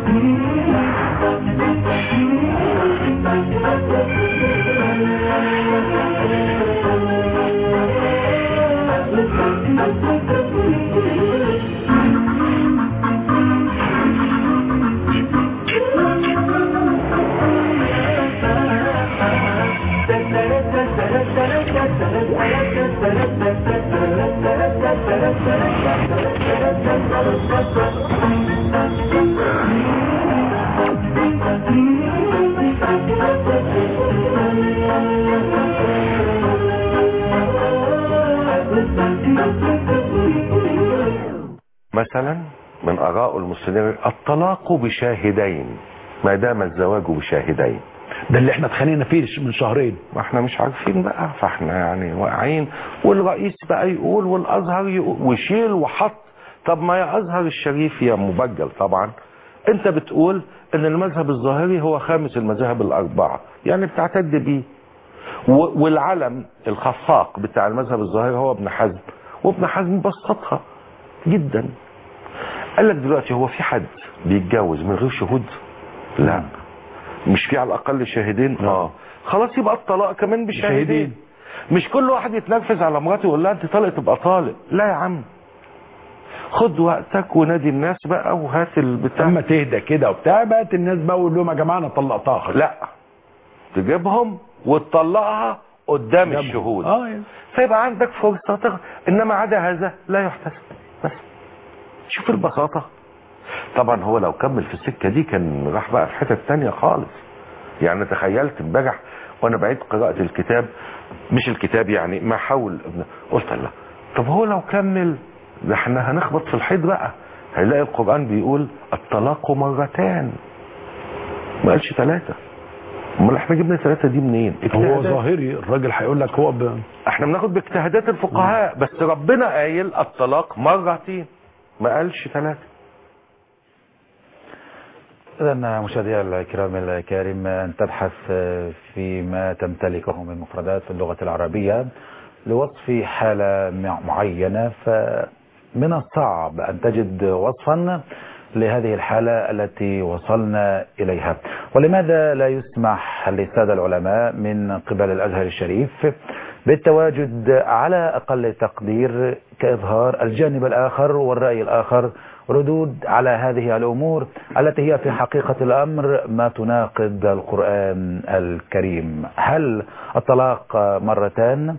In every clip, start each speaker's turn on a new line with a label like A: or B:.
A: مثلا من آراء المسلمين الطلاق بشاهدين ما دام الزواج بشاهدين
B: ده اللي احنا اتخانقنا فيه من شهرين
A: ما احنا مش عارفين بقى فاحنا يعني واقعين والرئيس بقى يقول والازهر يقول وشيل وحط طب ما يا ازهر الشريف يا مبجل طبعا انت بتقول ان المذهب الظاهري هو خامس المذاهب الاربعه يعني بتعتد بيه و- والعلم الخفاق بتاع المذهب الظاهري هو ابن حزم وابن حزم بسطها جدا قال لك دلوقتي هو في حد بيتجوز من غير شهود لا مش في على الاقل شاهدين اه خلاص يبقى الطلاق كمان بشاهدين
B: بشاهدين.
A: مش كل واحد يتنرفز على مراته ويقول لها انت طالق تبقى طالق لا يا عم خد وقتك ونادي الناس بقى وهات البتاع
B: اما تهدى كده وبتاع بقت الناس بقى يقول لهم يا جماعه انا طلقتها خلاص
A: لا تجيبهم وتطلقها قدام
B: جنبهم.
A: الشهود
B: اه يعني.
A: فيبقى عندك فرصة تغ... انما عدا هذا لا يحتسب بس شوف البساطة طبعا هو لو كمل في السكة دي كان راح بقى في حتة تانية خالص يعني تخيلت امبارح وانا بعيد قراءة الكتاب مش الكتاب يعني ما حول قلت لا طب هو لو كمل ده احنا هنخبط في الحيط بقى هيلاقي القرآن بيقول الطلاق مرتان ما قالش ثلاثة امال احنا جبنا ثلاثة دي منين
B: هو
A: اجتهادات.
B: ظاهري الراجل هيقول لك هو ب...
A: احنا بناخد باجتهادات الفقهاء بس ربنا قايل الطلاق مرتين ما قالش ثلاثة
C: إذا مشاهدي الكرام الكريم أن تبحث فيما تمتلكه من مفردات في اللغة العربية لوصف حالة مع- معينة فمن الصعب أن تجد وصفا لهذه الحالة التي وصلنا إليها ولماذا لا يسمح للسادة العلماء من قبل الأزهر الشريف بالتواجد على أقل تقدير كإظهار الجانب الآخر والرأي الآخر ردود على هذه الأمور التي هي في حقيقة الأمر ما تناقض القرآن الكريم هل الطلاق مرتان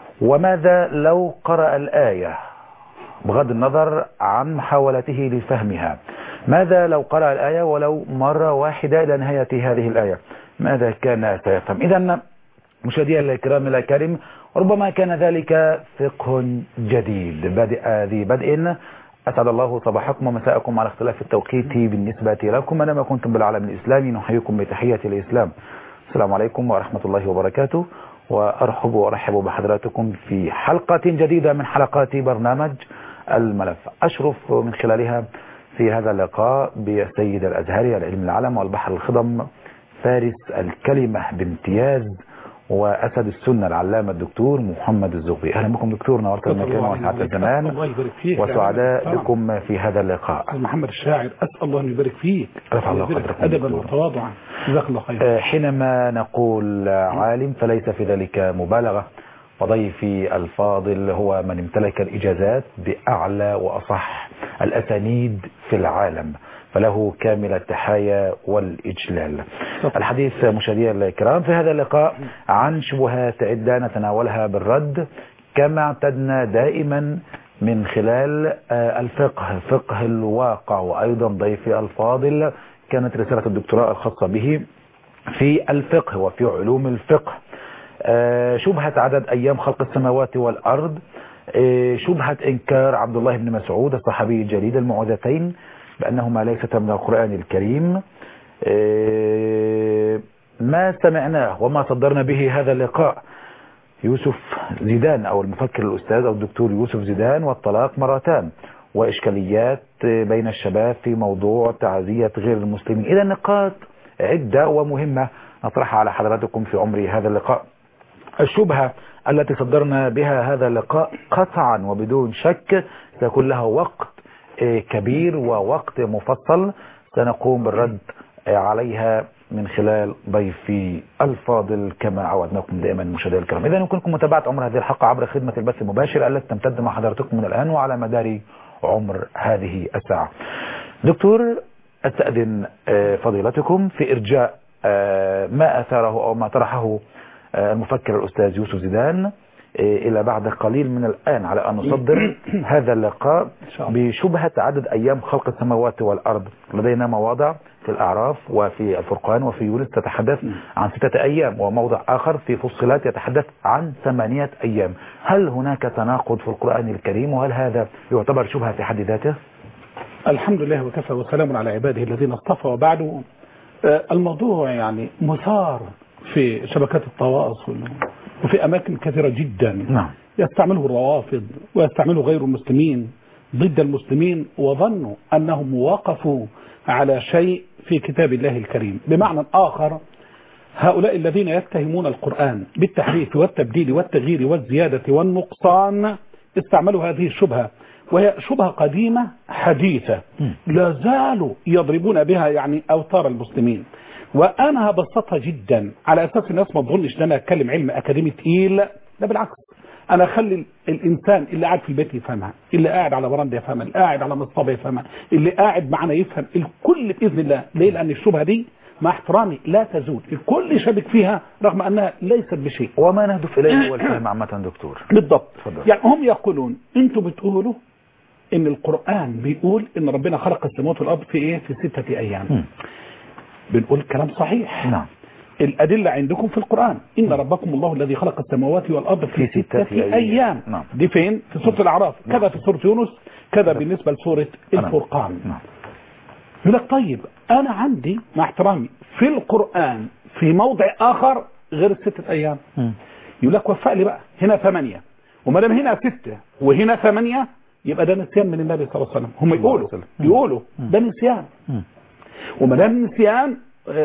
C: وماذا لو قرأ الآية بغض النظر عن محاولته لفهمها ماذا لو قرأ الآية ولو مرة واحدة إلى نهاية هذه الآية ماذا كان سيفهم إذا مشاهدي الكرام الكريم ربما كان ذلك فقه جديد بدأ ذي بدء أسعد الله صباحكم ومساءكم على اختلاف التوقيت بالنسبة لكم أنا ما كنتم بالعالم الإسلامي نحييكم بتحية الإسلام السلام عليكم ورحمة الله وبركاته وأرحب وأرحب بحضراتكم في حلقة جديدة من حلقات برنامج الملف أشرف من خلالها في هذا اللقاء بالسيد الأزهري العلم العلم والبحر الخضم فارس الكلمة بامتياز وأسد السنة العلامة الدكتور محمد الزغبي أهلا بكم دكتور نورت المكان وسعة الزمان
D: الله يبارك فيك
C: وسعداء
D: طبعاً.
C: بكم في هذا اللقاء
D: أستاذ محمد الشاعر أسأل الله أن يبارك فيك
C: رفع الله
D: يبارك
C: قدركم
D: أدبا
C: دكتور.
D: وتواضعا جزاك الله خير
C: آه، حينما نقول عالم فليس في ذلك مبالغة وضيفي الفاضل هو من امتلك الإجازات بأعلى وأصح الأسانيد في العالم فله كامل التحايا والإجلال الحديث مشاهدينا الكرام في هذا اللقاء عن شبهات عدة نتناولها بالرد كما اعتدنا دائما من خلال آه، الفقه فقه الواقع وأيضا ضيفي الفاضل كانت رسالة الدكتوراه الخاصة به في الفقه وفي علوم الفقه آه، شبهة عدد أيام خلق السماوات والأرض آه، شبهة إنكار عبد الله بن مسعود الصحابي الجليل المعوذتين بأنهما ليستا من القرآن الكريم آه، ما سمعناه وما صدرنا به هذا اللقاء يوسف زيدان أو المفكر الأستاذ أو الدكتور يوسف زيدان والطلاق مرتان وإشكاليات بين الشباب في موضوع تعزية غير المسلمين إذا نقاط عدة ومهمة نطرحها على حضراتكم في عمر هذا اللقاء الشبهة التي صدرنا بها هذا اللقاء قطعا وبدون شك سيكون لها وقت آه، كبير ووقت مفصل سنقوم بالرد عليها من خلال ضيفي الفاضل كما عودناكم دائما مشاهدينا الكرام اذا يمكنكم متابعه عمر هذه الحلقه عبر خدمه البث المباشر التي تمتد مع حضراتكم من الان وعلى مدار عمر هذه الساعه دكتور استاذن آه، فضيلتكم في ارجاء آه، ما اثاره او ما طرحه آه، المفكر الاستاذ يوسف زيدان آه، الى بعد قليل من الان على ان نصدر هذا اللقاء
D: شاء الله.
C: بشبهه عدد ايام خلق السماوات والارض لدينا مواضع في الاعراف وفي الفرقان وفي يونس تتحدث عن ستة ايام وموضع اخر في فصلات يتحدث عن ثمانية ايام هل هناك تناقض في القرآن الكريم وهل هذا يعتبر شبهة في حد ذاته
D: الحمد لله وكفى وسلام على عباده الذين اصطفى وبعد آه، الموضوع يعني مثار في شبكات التواصل وفي أماكن كثيرة جدا
C: نعم
D: يستعمله الروافض ويستعمله غير المسلمين ضد المسلمين وظنوا أنهم وقفوا على شيء في كتاب الله الكريم بمعنى آخر هؤلاء الذين يتهمون القرآن بالتحريف والتبديل والتغيير والزيادة والنقصان استعملوا هذه الشبهة وهي شبهة قديمة حديثة لا زالوا يضربون بها يعني أوتار المسلمين وأنا هبسطها جدا على أساس الناس ما تظنش ان أنا أتكلم علم أكاديمي تقيل لا بالعكس أنا أخلي الإنسان اللي قاعد في البيت يفهمها اللي قاعد على برندة يفهمها اللي قاعد على مصطبة يفهمها اللي قاعد معنا يفهم الكل بإذن الله ليه لأن الشبهة دي مع احترامي لا تزول الكل شبك فيها رغم أنها ليست بشيء
C: وما نهدف إليه هو الفهم عامة دكتور
D: بالضبط
C: تفضل.
D: يعني هم يقولون انتوا بتقولوا ان القرآن بيقول ان ربنا خلق السماوات والارض في ايه في ستة ايام
C: مم.
D: بنقول كلام صحيح
C: نعم
D: الأدلة عندكم في القرآن إن ربكم الله الذي خلق السماوات والأرض في,
C: في ستة
D: ستة
C: أيام.
D: أيام
C: نعم.
D: دي فين في سورة الأعراف كذا في سورة يونس كذا بالنسبة لسورة الفرقان
C: نعم
D: يقول لك طيب أنا عندي مع احترامي في القرآن في موضع آخر غير الستة أيام
C: مم.
D: يقول لك وفق لي بقى هنا ثمانية وما دام هنا ستة وهنا ثمانية يبقى ده نسيان من النبي صلى الله عليه وسلم هم يقولوا
C: وسلم.
D: يقولوا ده نسيان
C: مم.
D: وما دام نسيان آه،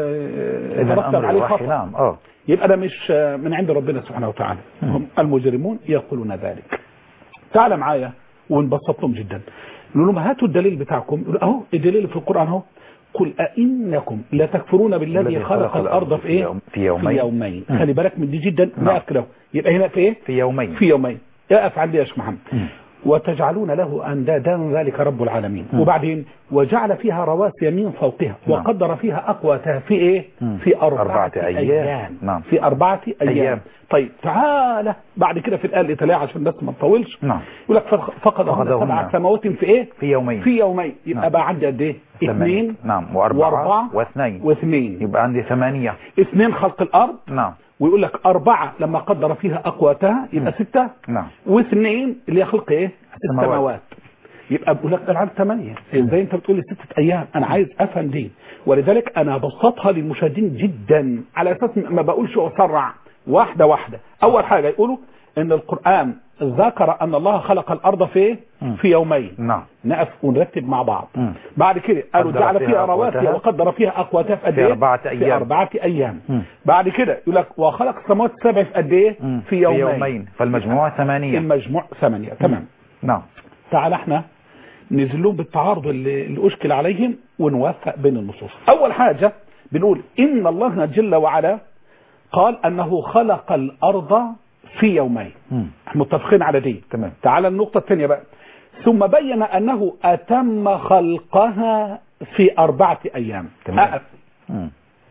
D: آه،
C: إذا
D: يترتب
C: أمر
D: عليه
C: الوحي
D: خطأ
C: نعم اه
D: يبقى ده مش آه، من عند ربنا سبحانه وتعالى هم المجرمون يقولون ذلك تعال معايا ونبسط لهم جدا نقول لهم هاتوا الدليل بتاعكم يقولوا اهو الدليل في القرآن اهو قل أئنكم لتكفرون بالذي
C: الذي
D: خلق الأرض في ايه
C: يوم- في يومين.
D: في يومين
C: مم.
D: خلي بالك من دي جدا
C: نعم.
D: نقف كده يبقى هنا في ايه
C: في يومين
D: في يومين اقف عندي يا شيخ محمد
C: مم.
D: وتجعلون له أندادا ذلك رب العالمين وبعدين وجعل فيها رواسي من فوقها
C: نعم.
D: وقدر فيها أقواتها في إيه
C: مم.
D: في أربعة,
C: أربعة أيام.
D: أيام
C: نعم.
D: في أربعة أيام,
C: أيام.
D: طيب تعالى بعد كده في الآية اللي تلاقيها عشان الناس ما تطولش
C: نعم
D: يقول لك فق- فقدهن
C: فقدهن.
D: سبع سماوات في إيه
C: في يومين
D: في يومين يبقى
C: نعم.
D: بقى عندي قد إيه
C: ثمانية.
D: اثنين
C: نعم وأربعة
D: وأربعة
C: واثنين
D: واثنين
C: يبقى عندي ثمانية
D: اثنين خلق الأرض
C: نعم
D: ويقول لك أربعة لما قدر فيها أقواتها يبقى ستة
C: نعم
D: واثنين اللي هي خلق ايه
C: السماوات.
D: السماوات يبقى بقول لك ده العدد ثمانية ازاي انت بتقول لي ستة ايام انا عايز افهم دي ولذلك انا بسطها للمشاهدين جدا على اساس ما بقولش اسرع واحدة واحدة اول حاجة يقولوا ان القرآن ذكر ان الله خلق الارض في إيه؟
C: مم.
D: في يومين
C: نعم
D: نقف ونرتب مع بعض
C: مم.
D: بعد كده قالوا
C: قدر
D: جعل
C: فيها
D: فيها رواسي
C: أقواتها.
D: وقدر فيها اقواتها في قد
C: في
D: ايه
C: أربعة
D: في
C: أيام.
D: اربعة ايام
C: مم.
D: بعد كده يقول لك وخلق السماوات السبع في قد ايه
C: مم.
D: في يومين,
C: في يومين فالمجموع ثمانية
D: المجموع ثمانية تمام
C: نعم
D: تعال احنا ننزل لهم بالتعارض اللي, اللي اشكل عليهم ونوفق بين النصوص اول حاجة بنقول ان الله جل وعلا قال انه خلق الارض في يومين
C: مم.
D: متفقين على دي
C: تمام.
D: تعال النقطة الثانية بقى ثم بين انه اتم خلقها في اربعة ايام
C: تمام.
D: أقف.
C: مم.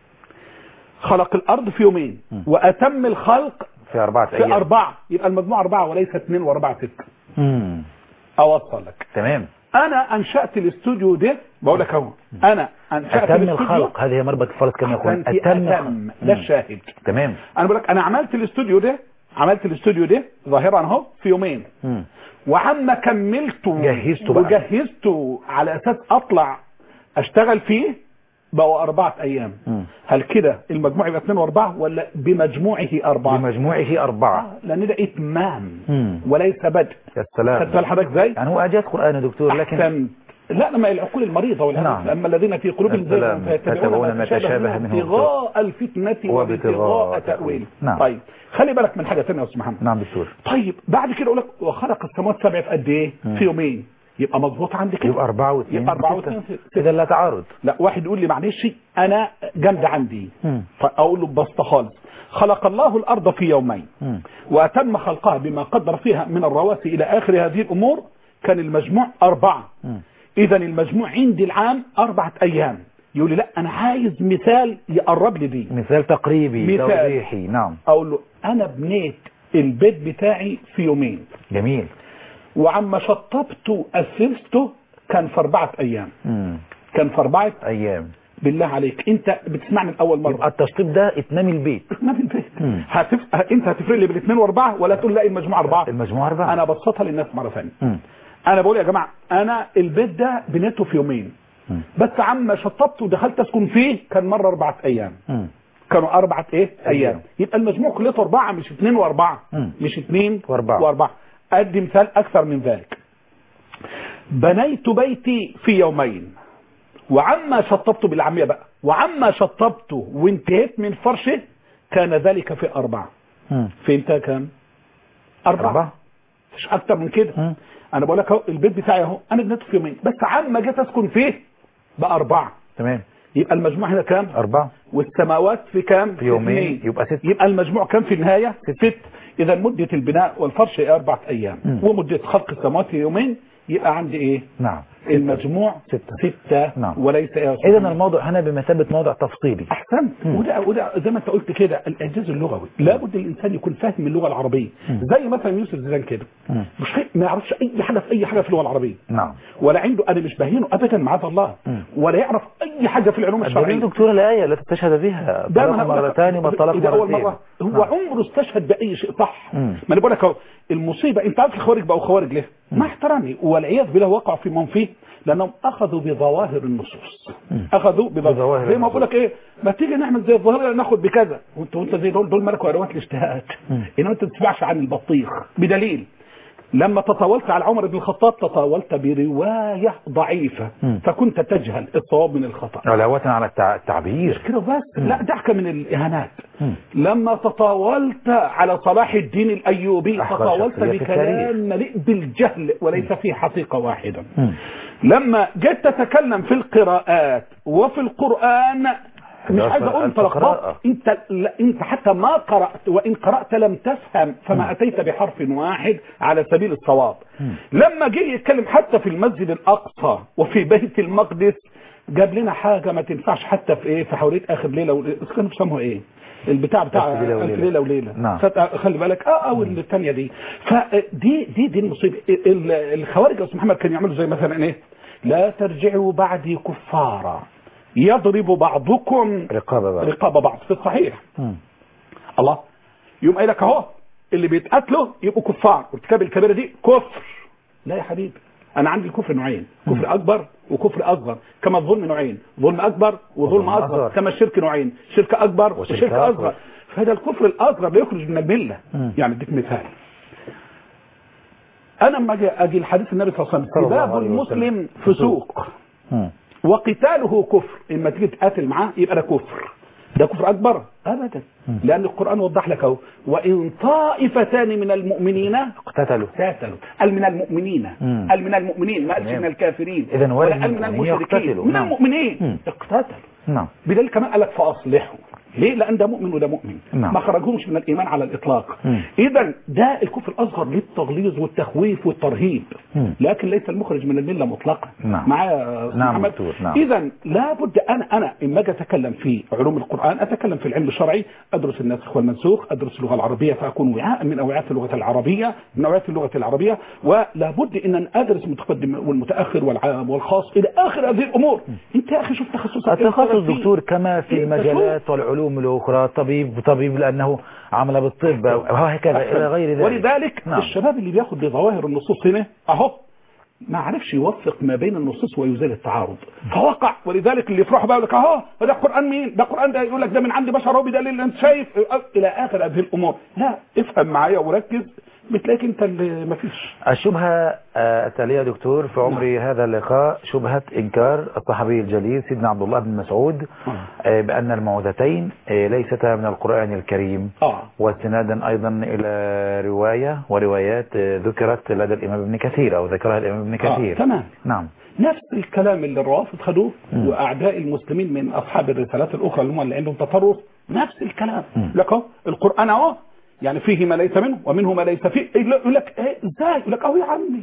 D: خلق الارض في يومين
C: مم.
D: واتم الخلق
C: في أربعة
D: في
C: أيام
D: اربعة يبقى المجموع اربعة وليس اثنين واربعة ستة
C: مم.
D: اوصل لك
C: تمام
D: انا انشأت الاستوديو ده بقول لك اهو انا انشأت
C: أتم
D: الاستوديو
C: الخلق هذه مربط الفرس كما يقول
D: أحسنت،
C: أتم
D: أتم
C: الخلق.
D: ده
C: مم.
D: الشاهد
C: تمام
D: انا بقول لك انا عملت الاستوديو ده عملت الاستوديو ده ظاهرا اهو في يومين
C: مم.
D: وعما كملته
C: جهزته بقى.
D: وجهزته على اساس اطلع اشتغل فيه بقوا أربعة أيام
C: مم.
D: هل كده المجموع يبقى اثنين وأربعة ولا بمجموعه أربعة
C: بمجموعه أربعة
D: آه، لأن ده إتمام
C: مم.
D: وليس بدء
C: يا سلام
D: خدت بال حضرتك ازاي؟
C: يعني هو أجاز قرآن يا دكتور لكن
D: أحسن لا لما العقول المريضة والهدف
C: نعم.
D: أما الذين في قلوبهم
C: السلام.
D: زيغ
C: يتبعون ما تشابه منه
D: ابتغاء الفتنة
C: وابتغاء
D: وابتغاء
C: تأويله.
D: تأويله
C: نعم.
D: طيب خلي بالك من حاجة ثانية يا أستاذ محمد
C: نعم دكتور
D: طيب بعد كده أقول لك وخلق السماوات سبع في قد إيه؟
C: مم.
D: في يومين يبقى مظبوط عندي كده
C: يبقى أربعة واثنين
D: يبقى أربعة
C: ستة.
D: واثنين ستة.
C: إذا لا تعارض
D: لا واحد يقول لي معلش انا جامده عندي
C: مم.
D: فاقول له بسطه خالص خلق الله الارض في يومين
C: مم.
D: واتم خلقها بما قدر فيها من الرواسي الى اخر هذه الامور كان المجموع اربعه
C: مم.
D: اذا المجموع عندي العام اربعه ايام يقول لي لا انا عايز مثال يقرب لي دي
C: مثال تقريبي
D: مثال.
C: توضيحي نعم
D: اقول له انا بنيت البيت بتاعي في يومين
C: جميل
D: وعما شطبته اسسته كان في اربعه ايام
C: مم.
D: كان في اربعه
C: أيام
D: بالله عليك انت بتسمعني لاول مره
C: يبقى التشطيب ده اتمام البيت
D: ما في البيت
C: مم.
D: هتف... انت هتفرق لي بين اثنين واربعه ولا تقول لا المجموعه اربعه
C: المجموعة أربعة
D: انا بسطها للناس مره ثانيه
C: مم.
D: انا بقول يا جماعه انا البيت ده بنيته في يومين
C: مم.
D: بس عما شطبته ودخلت اسكن فيه كان مره اربعه ايام
C: مم.
D: كانوا اربعه ايه
C: أيام.
D: ايام يبقى المجموع كليته اربعه مش اثنين واربعه
C: مم.
D: مش اثنين
C: وأربعة.
D: واربعه ادي مثال اكثر من ذلك بنيت بيتي في يومين وعما شطبته بالعاميه بقى وعما شطبته وانتهيت من فرشه كان ذلك في اربعه
C: مم.
D: في انتهى كام اربعه,
C: أربعة
D: مش اكتر من كده
C: مم.
D: انا بقول لك اهو البيت بتاعي اهو انا بنيته في يومين بس عما جيت اسكن فيه بقى اربعه
C: تمام
D: يبقى المجموع هنا كام
C: أربعة
D: والسماوات في كام
C: في يومين
D: اثنين.
C: يبقى ست
D: يبقى المجموع كام في النهايه ست اذا مده البناء والفرش هي اربعه ايام
C: مم.
D: ومده خلق السماوات في يومين يبقى عندي ايه
C: نعم
D: المجموع
C: ستة.
D: ستة
C: نعم.
D: وليس إيه
C: إذا الموضوع هنا بمثابة موضع تفصيلي
D: احسنت
C: مم.
D: وده وده زي ما انت قلت كده الاعجاز اللغوي لابد الانسان يكون فاهم اللغه العربيه زي مثلا يوسف زيدان كده
C: مم.
D: مش خي- ما يعرفش اي حاجه في اي حاجه في اللغه العربيه
C: نعم
D: ولا عنده انا مش بهينه ابدا معاذ الله
C: مم.
D: ولا يعرف اي حاجه في العلوم
C: الدليل
D: الشرعيه
C: دكتور الآية التي استشهد بها
D: ده
C: طلاق
D: ما أنا أقول لك-
C: مرتان وطلاق
D: ده اول
C: مرتين
D: مره هو
C: نعم.
D: عمره استشهد باي شيء صح
C: مم.
D: ما انا بقول لك اهو المصيبه انت عارف الخوارج بقوا خوارج ليه؟ مع احترامي والعياذ بالله وقعوا في من فيه لانهم اخذوا بظواهر النصوص
C: مم.
D: اخذوا بظواهر
C: بظواهر
D: زي ما
C: النصوص.
D: بقول لك ايه ما تيجي نعمل زي الظاهره ناخد بكذا وانت وانت زي دول دول ملكوا ادوات الاجتهاد
C: مم.
D: انما انت ما تسمعش عن البطيخ بدليل لما تطاولت على عمر بن الخطاب تطاولت بروايه ضعيفه
C: مم.
D: فكنت تجهل الصواب من الخطا
C: علاوة على التع- التعبير
D: كده بس لا دعك من الاهانات
C: مم.
D: لما تطاولت على صلاح الدين الايوبي
C: أحقر
D: تطاولت
C: شخصية في
D: بكلام مليء بالجهل وليس فيه حقيقه واحده
C: مم.
D: لما جيت تتكلم في القراءات وفي القران مش
C: ده
D: عايز اقول انت
C: القراءة.
D: لخبطت انت لا انت حتى ما قرات وان قرات لم تفهم فما اتيت بحرف واحد على سبيل الصواب لما جه يتكلم حتى في المسجد الاقصى وفي بيت المقدس جاب لنا حاجه ما تنفعش حتى في ايه في حواليه اخر ليله وليله كانوا بيسموها ايه البتاع بتاع
C: ألف ليلة
D: ألف
C: وليلة.
D: ليله وليله
C: نعم.
D: فت- خلي بالك اه او الثانيه دي فدي دي دي المصيبه ال- الخوارج يا استاذ محمد كانوا يعملوا زي مثلا ايه لا ترجعوا بعدي كفارا يضرب بعضكم
C: رقابة بقى
D: رقاب بعض في الصحيح
C: مم.
D: الله يقوم قايل لك اهو اللي بيتقاتلوا يبقوا كفار وارتكاب الكبيره دي كفر لا يا حبيبي انا عندي الكفر نوعين كفر اكبر وكفر اصغر كما الظلم نوعين ظلم اكبر وظلم
C: وظلم
D: اصغر
C: أصغر.
D: كما الشرك نوعين شرك اكبر
C: وشرك
D: وشرك
C: أصغر.
D: اصغر فهذا الكفر الاصغر لا يخرج من المله
C: مم.
D: يعني اديك مثال انا لما اجي اجي الحديث النبي صلى الله عليه
C: صلى
D: وسلم
C: الله
D: سباب
C: عليه وسلم.
D: المسلم فسوق
C: مم.
D: وقتاله كفر اما تيجي تقاتل معاه يبقى ده كفر ده كفر اكبر ابدا لان القران وضح لك اهو وان طائفتان من المؤمنين
C: اقتتلوا
D: قاتلوا قال من المؤمنين
C: مم.
D: قال من المؤمنين ما قالش
C: تمام.
D: من الكافرين
C: إذن وارد
D: ولا قال من
C: المؤمنين
D: المشركين
C: يقتتلوا.
D: من
C: نعم.
D: المؤمنين
C: مم.
D: اقتتلوا
C: نعم
D: بدليل كمان قال لك فاصلحوا ليه لان ده مؤمن وده مؤمن
C: نعم.
D: ما خرجهمش من الايمان على الاطلاق
C: مم.
D: اذا ده الكفر الاصغر للتغليظ والتخويف والترهيب
C: مم.
D: لكن ليس المخرج من المله مطلقا
C: نعم.
D: معايا يا أستاذ
C: نعم
D: محمد؟
C: دكتور، نعم.
D: اذا لابد انا انا اما اجي اتكلم في علوم القران اتكلم في العلم الشرعي ادرس الناسخ والمنسوخ ادرس اللغه العربيه فاكون وعاء من اوعيه اللغه العربيه من اوعيه اللغه العربيه ولابد ان أنا ادرس المتقدم والمتاخر والعام والخاص الى اخر هذه الامور انت يا اخي شوف تخصصك إيه
C: التخصص
D: وخرج فيه.
C: دكتور كما في
D: إيه،
C: المجالات والعلوم الأخرى طبيب طبيب لأنه عمل بالطب وهكذا إلى غير ذلك
D: ولذلك
C: نعم.
D: الشباب اللي بياخد بظواهر النصوص هنا اهو ما عرفش يوفق ما بين النصوص ويزيل التعارض فوقع ولذلك اللي يفرحوا بقى يقول لك اهو ده قران مين ده قران ده يقول لك ده من عند بشر هو بدليل انت شايف الى اخر هذه الامور لا افهم معايا وركز بتلاقيك انت اللي ما فيش
C: الشبهة آه، التالية يا دكتور في عمر هذا اللقاء شبهة إنكار الصحابي الجليل سيدنا عبد الله بن مسعود آه، بأن المعوذتين آه، ليستا من القرآن الكريم
D: اه
C: واستنادا أيضا إلى رواية وروايات آه، ذكرت لدى الإمام ابن كثير أو ذكرها الإمام ابن
D: آه،
C: كثير
D: تمام
C: نعم
D: نفس الكلام اللي الروافض خدوه
C: مم.
D: واعداء المسلمين من اصحاب الرسالات الاخرى اللي هم اللي عندهم تطرف نفس الكلام
C: مم.
D: لك اهو القران اهو يعني فيه ما ليس منه ومنه ما ليس فيه يقول لك ايه ازاي يقول لك اهو يا عمي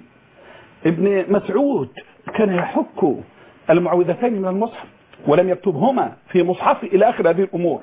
D: ابن مسعود كان يحك المعوذتين من المصحف ولم يكتبهما في مصحف الى اخر هذه الامور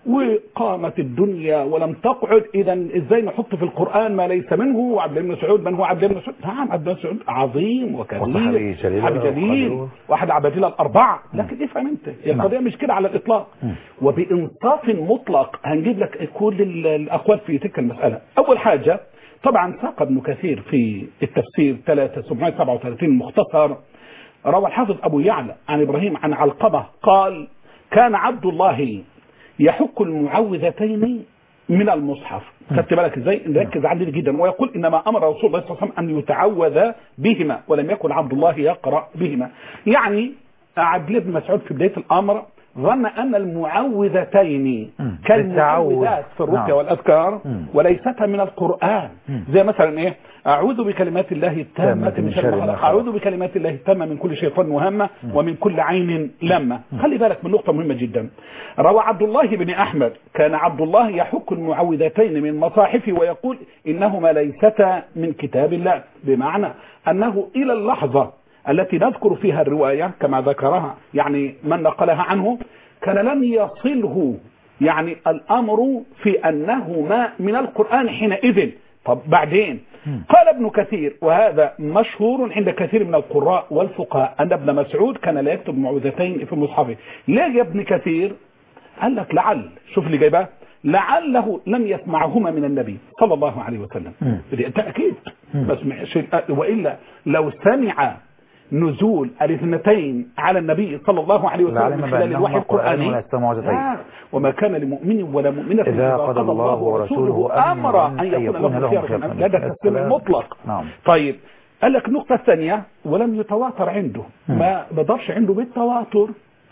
D: وقامت الدنيا ولم تقعد اذا ازاي نحط في القران ما ليس منه وعبد الله بن مسعود من هو عبد الله بن مسعود نعم عبد الله بن مسعود عظيم
C: وصحابي
D: وكبير
C: جليل
D: صحابي جليل
C: وقدير.
D: واحد عبادله الاربعه لكن افهم انت
C: نعم.
D: القضيه مش كده على الاطلاق
C: مم.
D: وبانصاف مطلق هنجيب لك كل ال- الاقوال في تلك المساله اول حاجه طبعا ساق ابن كثير في التفسير 3737 مختصر روى الحافظ ابو يعلى عن ابراهيم عن علقمه قال كان عبد الله يحك المعوذتين من المصحف خدت بالك ازاي نركز عندنا جدا ويقول انما امر رسول الله صلى الله عليه وسلم ان يتعوذ بهما ولم يكن عبد الله يقرا بهما يعني عبد الله بن مسعود في بدايه الامر ظن ان المعوذتين
C: مم.
D: كالمعوذات في الرقيه
C: نعم.
D: والاذكار
C: مم.
D: وليستا من القران
C: مم.
D: زي مثلا ايه اعوذ بكلمات الله التامه
C: تامة
D: من شر ما خلق
C: خلق.
D: اعوذ بكلمات الله التامه من كل شيطان وهمه ومن كل عين لامه خلي بالك من نقطه مهمه جدا روى عبد الله بن احمد كان عبد الله يحك المعوذتين من مصاحفه ويقول انهما ليستا من كتاب الله بمعنى انه الى اللحظه التي نذكر فيها الروايه كما ذكرها يعني من نقلها عنه كان لم يصله يعني الامر في انهما من القران حينئذ طب بعدين قال ابن كثير وهذا مشهور عند كثير من القراء والفقهاء ان ابن مسعود كان لا يكتب معوذتين في مصحفه ليه يا ابن كثير قال لك لعل شوف اللي جايبها لعله لم يسمعهما من النبي صلى الله عليه وسلم
C: مم.
D: دي تأكيد ما سمعش وإلا لو سمع نزول الاثنتين على النبي صلى الله عليه وسلم
C: لعلم
D: من خلال
C: بأنهما
D: الوحي
C: قرآن
D: القرآني
C: ولا معجزتين.
D: لا، وما كان لمؤمن ولا مؤمنة
C: إذا قضى الله ورسوله
D: أمر
C: أمرا
D: أن يكون لهم خيار من أمره. لا ده
C: يا
D: تسليم
C: سلام.
D: المطلق
C: نعم.
D: طيب قال لك النقطة الثانية ولم يتواتر عنده ما بدرش عنده بالتواتر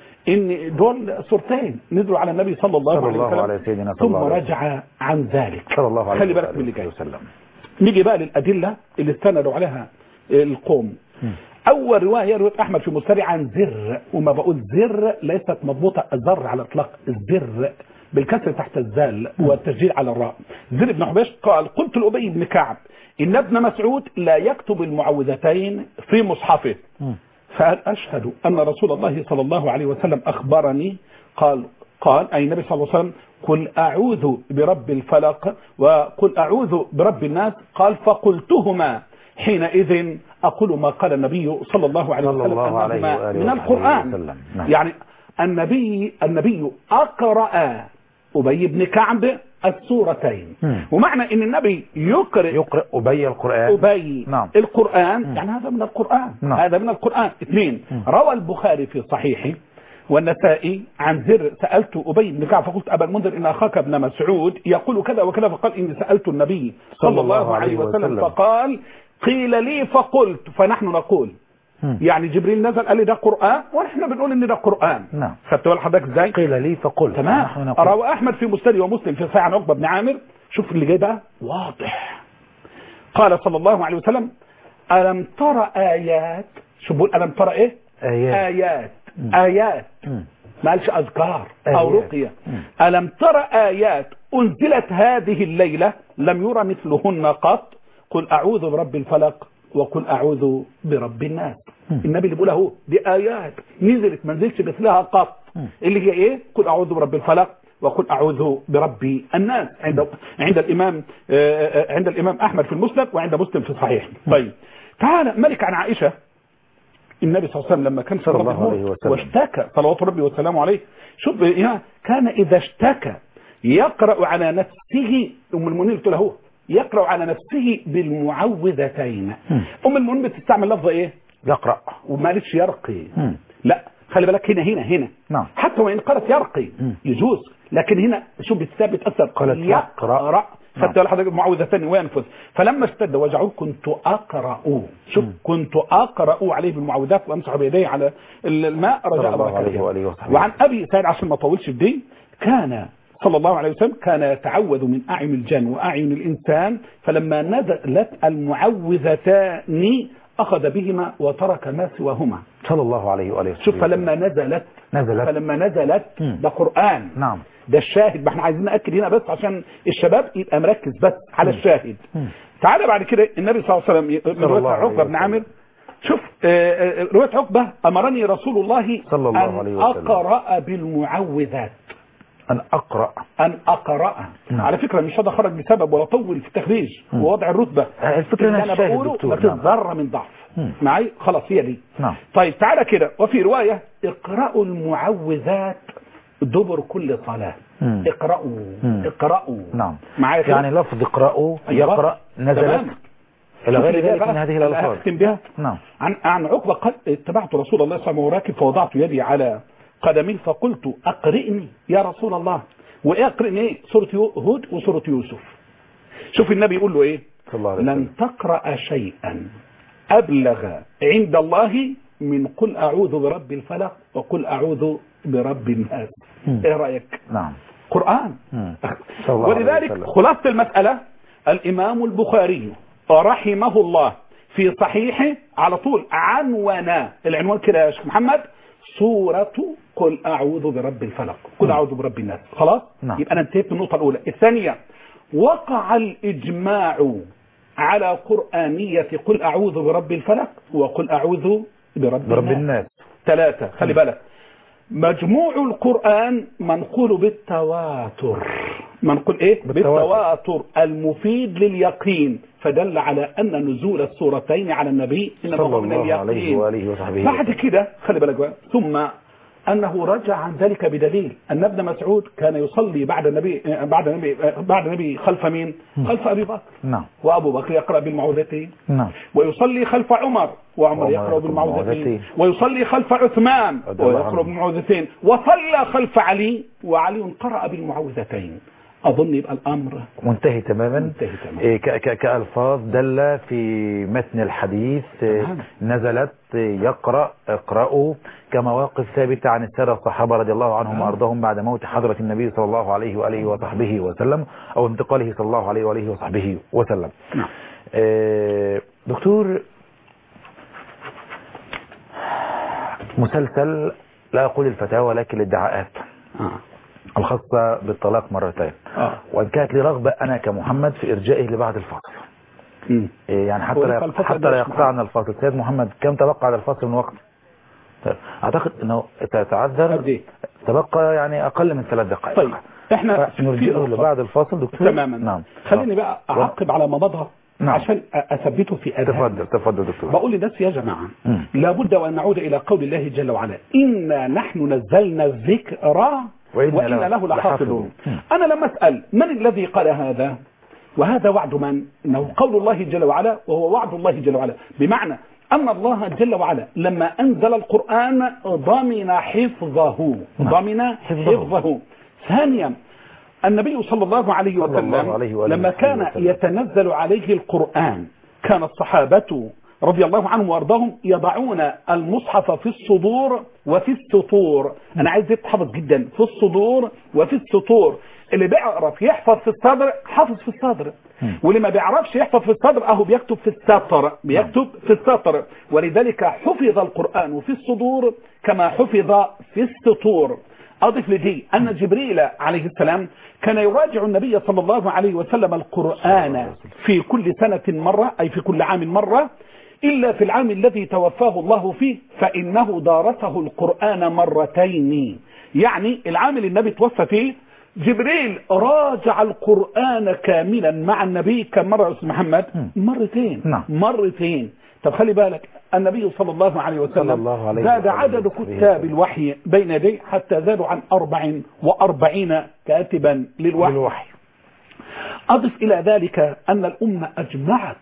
D: ان دول صورتين نزلوا على النبي صلى الله
C: صلى
D: عليه
C: الله
D: وسلم
C: على سيدنا صلى
D: ثم
C: الله عليه وسلم.
D: رجع عن ذلك
C: صلى الله عليه
D: خلي بالك
C: وآله
D: من اللي جاي
C: وسلم
D: نيجي بقى للأدلة اللي استندوا عليها القوم
C: مم.
D: أول رواية رواية أحمد في مسرع عن زر وما بقول زر ليست مضبوطة الزر على الإطلاق الزر بالكسر تحت الزال والتسجيل على الراء زر بن حبيش قال قلت لأبي بن كعب إن ابن مسعود لا يكتب المعوذتين في مصحفه
C: مم.
D: فقال أشهد أن رسول الله صلى الله عليه وسلم أخبرني قال قال أي النبي صلى الله عليه وسلم قل أعوذ برب الفلق وقل أعوذ برب الناس قال فقلتهما حينئذ أقول ما قال النبي صلى الله عليه
C: صلى
D: وسلم
C: الله عليه
D: أنهما
C: وآله
D: من
C: وصحبه
D: القرآن
C: وسلم. نعم.
D: يعني النبي النبي أقرأ أبي بن كعب السورتين
C: مم.
D: ومعنى أن النبي يقرأ
C: يقرأ أبي القرآن
D: أبي
C: نعم.
D: القرآن
C: مم.
D: يعني هذا من القرآن
C: نعم.
D: هذا من القرآن اثنين
C: مم.
D: روى البخاري في صحيحه والنسائي عن زر سألت أبي بن كعب فقلت أبا المنذر إن أخاك ابن مسعود يقول كذا وكذا فقال إني سألت النبي صلى الله عليه وسلم
C: وسلم.
D: فقال قيل لي فقلت فنحن نقول
C: مم.
D: يعني جبريل نزل قال لي ده قرآن ونحن بنقول إن ده قرآن
C: نعم.
D: خدت بال حضرتك إزاي؟
C: قيل لي فقل
D: تمام
C: نحن نقول.
D: روى احمد في مسند ومسلم في صحيح عن عقبه بن عامر شوف اللي جاي بقى واضح قال صلى الله عليه وسلم الم ترى ايات شو بقول الم ترى ايه
C: آيات.
D: ايات
C: مم.
D: ايات
C: مم.
D: ما قالش اذكار او
C: آيات.
D: رقيه
C: مم.
D: الم ترى ايات انزلت هذه الليله لم يرى مثلهن قط قل اعوذ برب الفلق وقل اعوذ برب الناس
C: مم.
D: النبي اللي بيقول اهو دي ايات نزلت ما نزلتش مثلها قط
C: مم.
D: اللي هي ايه قل اعوذ برب الفلق وقل اعوذ برب الناس عند عند الامام آه، آه، عند الامام احمد في المسند وعند مسلم في الصحيح طيب تعال ملك عن عائشه النبي صلى الله عليه وسلم لما كان
C: صلى الله
D: مرض
C: عليه
D: الموت
C: وسلم.
D: واشتكى صلوات ربي وسلامه عليه شوف يا كان اذا اشتكى يقرا على نفسه ام المؤمنين قلت له يقرا على نفسه بالمعوذتين
C: مم.
D: ام المؤمنين بتستعمل لفظه ايه
C: يقرأ
D: وما قالتش يرقي
C: مم.
D: لا خلي بالك هنا هنا هنا خدت بالك حضرتك معوذتين وينفذ فلما اشتد وجعه كنت اقرا شوف كنت اقرا عليه بالمعوذات وامسح بيديه على الماء
C: صلى
D: رجاء
C: الله
D: بركاته
C: عليه وآله وصحبه
D: وعن ابي سعيد عشان ما اطولش في دي كان صلى الله عليه وسلم كان يتعوذ من اعين الجن واعين الانسان فلما نزلت المعوذتان اخذ بهما وترك ما سواهما
C: صلى الله عليه وآله وصحبه
D: شوف فلما نزلت
C: نزلت
D: فلما نزلت
C: مم.
D: ده قران
C: نعم
D: ده الشاهد ما احنا عايزين ناكد هنا بس عشان الشباب يبقى مركز بس على الشاهد
C: مم.
D: تعالى بعد كده النبي صلى الله عليه وسلم من
C: الله
D: روايه
C: عليه
D: عقبه بن
C: وسلم.
D: عامر شوف آه، آه، روايه عقبه امرني رسول الله
C: صلى الله
D: ان
C: عليه وسلم.
D: اقرا بالمعوذات
C: أن أقرأ
D: ان اقرا
C: نعم.
D: على فكره مش هذا خرج بسبب ولا طول في التخريج
C: مم.
D: ووضع الرتبه
C: آه، الفكرة
D: اللي
C: إنها
D: انا
C: الشاهد
D: بقوله
C: دكتور،
D: ما فيش
C: نعم.
D: ذره من ضعف
C: مم.
D: معي خلاص هي دي
C: نعم
D: طيب تعالى كده وفي روايه اقرأوا المعوذات دبر كل صلاه
C: مم.
D: اقرأوا
C: مم.
D: اقرأوا
C: نعم
D: معايا كده؟
C: يعني لفظ اقرأوا
D: أيوة.
C: يقرأ نزلت
D: تمام.
C: إلى
D: شوف
C: غير
D: اللي
C: ذلك
D: بقى
C: من هذه
D: اللي
C: الألفاظ
D: أختم بها
C: نعم
D: عن عن عقبة قال اتبعت رسول الله صلى الله عليه وسلم وهو راكب فوضعت يدي على قدمي فقلت أقرئني يا رسول الله وإيه أقرئني إيه سورة يو- هود وسورة يوسف شوف النبي يقول له إيه
C: صلى الله عليه وسلم
D: لن تقرأ شيئا أبلغ عند الله من قل أعوذ برب الفلق وقل أعوذ برب الناس
C: مم.
D: إيه رأيك
C: نعم
D: قرآن
C: مم. صلى الله عليه
D: ولذلك
C: وسلم.
D: خلاصة المسألة الإمام البخاري رحمه الله في صحيحه على طول عنون العنوان كده يا شيخ محمد سورة قل أعوذ برب الفلق قل أعوذ برب الناس خلاص
C: نعم.
D: يبقى أنا انتهيت من النقطة الأولى الثانية وقع الإجماع على قرآنية قل أعوذ برب الفلق وقل أعوذ برب,
C: برب
D: الناس
C: الناس
D: ثلاثة خلي بالك مجموع القرآن منقول بالتواتر منقول ايه
C: بالتواتر.
D: بالتواتر المفيد لليقين فدل على ان نزول السورتين على النبي انما
C: صلى
D: هو من
C: الله عليه
D: اليقين
C: وآله وصحبه
D: بعد
C: وسلم.
D: كده خلي بالك بقى ثم انه رجع عن ذلك بدليل ان ابن مسعود كان يصلي بعد النبي بعد النبي بعد النبي خلف مين؟ خلف ابي بكر
C: نعم
D: وابو بكر يقرا بالمعوذتين
C: نعم
D: ويصلي خلف عمر وعمر
C: وعمر
D: يقرأ
C: يقرأ
D: بالمعوذتين
C: بالمعوذتين.
D: ويصلي خلف عثمان
C: رضي الله
D: ويقرأ
C: عنه.
D: بالمعوذتين وصلى خلف علي وعلي قرأ بالمعوذتين أظن يبقى الأمر
C: منتهي تماما
D: منتهي تماما.
C: إيه، ك- ك- كألفاظ دل في متن الحديث إيه،
D: تمام.
C: نزلت إيه، يقرأ اقرأوا كمواقف ثابتة عن السادة الصحابة رضي الله عنهم
D: تمام.
C: وأرضهم بعد موت حضرة النبي صلى الله عليه وآله وصحبه وسلم أو انتقاله صلى الله عليه وآله وصحبه وسلم
D: نعم
C: إيه، دكتور مسلسل لا أقول الفتاوى لكن الادعاءات
D: آه.
C: الخاصة بالطلاق مرتين
D: آه.
C: وإن كانت لي رغبة أنا كمحمد في إرجائه لبعد الفاصل
D: مم.
C: إيه يعني حتى
D: هو
C: لا
D: لسه الفاصل
C: حتى
D: ده
C: لا
D: مش
C: يقطعنا الفاصل سيد محمد كم تبقى على الفاصل من وقت طيب، أعتقد أنه تتعذر
D: قد إيه؟
C: تبقى يعني أقل من ثلاث دقائق
D: طيب احنا في
C: نرجئه
D: نقطة.
C: لبعد الفاصل دكتور
D: تماما
C: نعم
D: خليني بقى أعقب على ما مضى
C: نعم.
D: عشان أثبته في أذهان
C: تفضل تفضل دكتور
D: بقول للناس يا جماعة
C: مم.
D: لابد وأن نعود إلى قول الله جل وعلا إنا نحن نزلنا الذكر
C: وإنا
D: وإنا
C: له
D: له
C: لحافظون.
D: لحافظون
C: مم.
D: أنا لما أسأل من الذي قال هذا وهذا وعد من إنه قول الله جل وعلا وهو وعد الله جل وعلا بمعنى أن الله جل وعلا لما أنزل القرآن ضمن حفظه
C: نعم.
D: ضمن
C: حفظه.
D: حفظه ثانيا النبي صلى الله عليه
C: صلى
D: وسلم
C: الله عليه وآله
D: لما
C: وصحبه
D: كان
C: وسلم.
D: يتنزل عليه القرآن كان الصحابة رضي الله عنهم وارضاهم يضعون المصحف في الصدور وفي السطور انا عايز يتحفظ جدا في الصدور وفي السطور اللي بيعرف يحفظ في الصدر حافظ في الصدر
C: مم.
D: واللي ما بيعرفش يحفظ في الصدر اهو بيكتب في السطر بيكتب في السطر ولذلك حفظ القرآن في الصدور كما حفظ في السطور أضف لدي أن جبريل عليه السلام كان يراجع النبي صلى الله عليه وسلم القرآن في كل سنة مرة أي في كل عام مرة إلا في العام الذي توفاه الله فيه فإنه دارسه القرآن مرتين يعني العام اللي النبي توفى فيه جبريل راجع القرآن كاملا مع النبي كم مرة يا أستاذ محمد مرتين
C: نعم.
D: مرتين طب خلي بالك النبي صلى الله عليه
C: صلى
D: وسلم
C: الله عليه
D: زاد
C: وآله
D: عدد
C: وصحبه
D: كتاب
C: وسلم.
D: الوحي بين يديه حتى زادوا عن أربع وأربعين كاتبا للوحي
C: بالوحي
D: أضف إلى ذلك أن الأمة أجمعت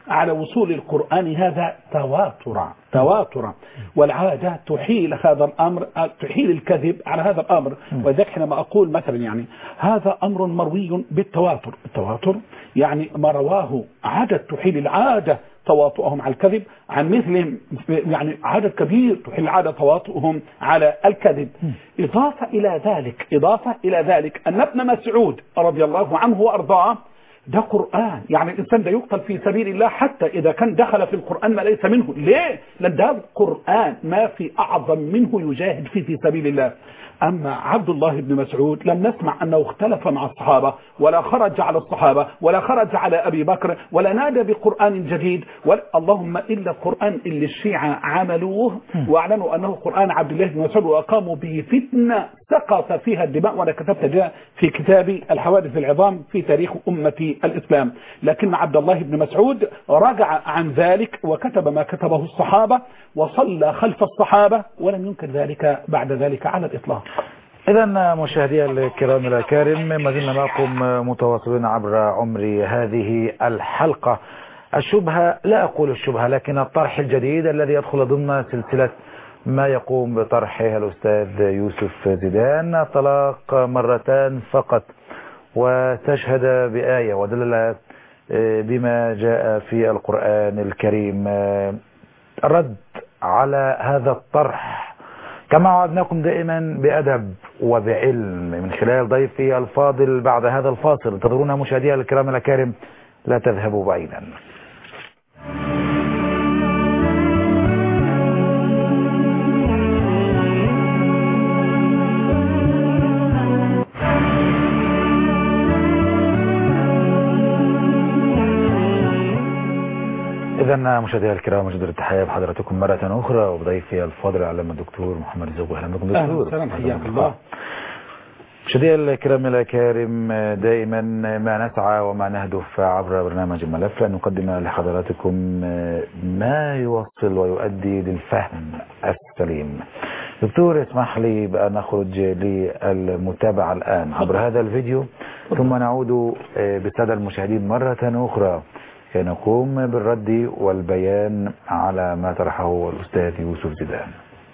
D: على وصول القرآن هذا تواترا تواترا والعادة تحيل هذا الأمر تحيل الكذب على هذا الأمر وذلك حينما أقول مثلا يعني هذا أمر مروي بالتواتر التواتر يعني ما رواه عادة تحيل العادة تواطؤهم على الكذب عن مثلهم يعني عدد كبير تحيل العادة تواطؤهم على الكذب إضافة إلى ذلك إضافة إلى ذلك أن ابن مسعود رضي الله عنه وأرضاه ده قرآن يعني الإنسان ده يقتل في سبيل الله حتى إذا كان دخل في القرآن ما ليس منه ليه؟ لأن ده قرآن ما في أعظم منه يجاهد فيه في سبيل الله أما عبد الله بن مسعود لم نسمع أنه اختلف مع الصحابة ولا خرج على الصحابة ولا خرج على أبي بكر ولا نادى بقرآن جديد ولا اللهم إلا القرآن اللي الشيعة عملوه واعلنوا أنه قرآن عبد الله بن مسعود وأقاموا به فتنة سقط فيها الدماء وأنا كتبت جاء في كتابي الحوادث العظام في تاريخ أمة الإسلام لكن عبد الله بن مسعود رجع عن ذلك وكتب ما كتبه الصحابة وصلى خلف الصحابة ولم ينكر ذلك بعد ذلك على الإطلاق
C: إذا مشاهدي الكرام الأكارم ما زلنا معكم متواصلين عبر عمر هذه الحلقة الشبهة لا أقول الشبهة لكن الطرح الجديد الذي يدخل ضمن سلسلة ما يقوم بطرحه الأستاذ يوسف زيدان الطلاق مرتان فقط واستشهد بآية ودلل بما جاء في القرآن الكريم رد على هذا الطرح كما عودناكم دائما بأدب وبعلم من خلال ضيفي الفاضل بعد هذا الفاصل انتظرونا مشاهدينا الكرام الأكارم لا تذهبوا بعيدا إذا مشاهدينا الكرام مجدد التحية بحضراتكم مرة أخرى وبضيفي الفاضل العلم الدكتور محمد زغو أهلا بكم
D: أهلا
C: دكتور
D: وسهلا حياك الله
C: مشاهدينا الكرام الأكارم دائما ما نسعى وما نهدف عبر برنامج الملف أن نقدم لحضراتكم ما يوصل ويؤدي للفهم السليم دكتور اسمح لي بأن نخرج للمتابعة الآن عبر هذا الفيديو ثم نعود بالسادة المشاهدين مرة أخرى كي نقوم بالرد والبيان على ما طرحه الأستاذ يوسف زيدان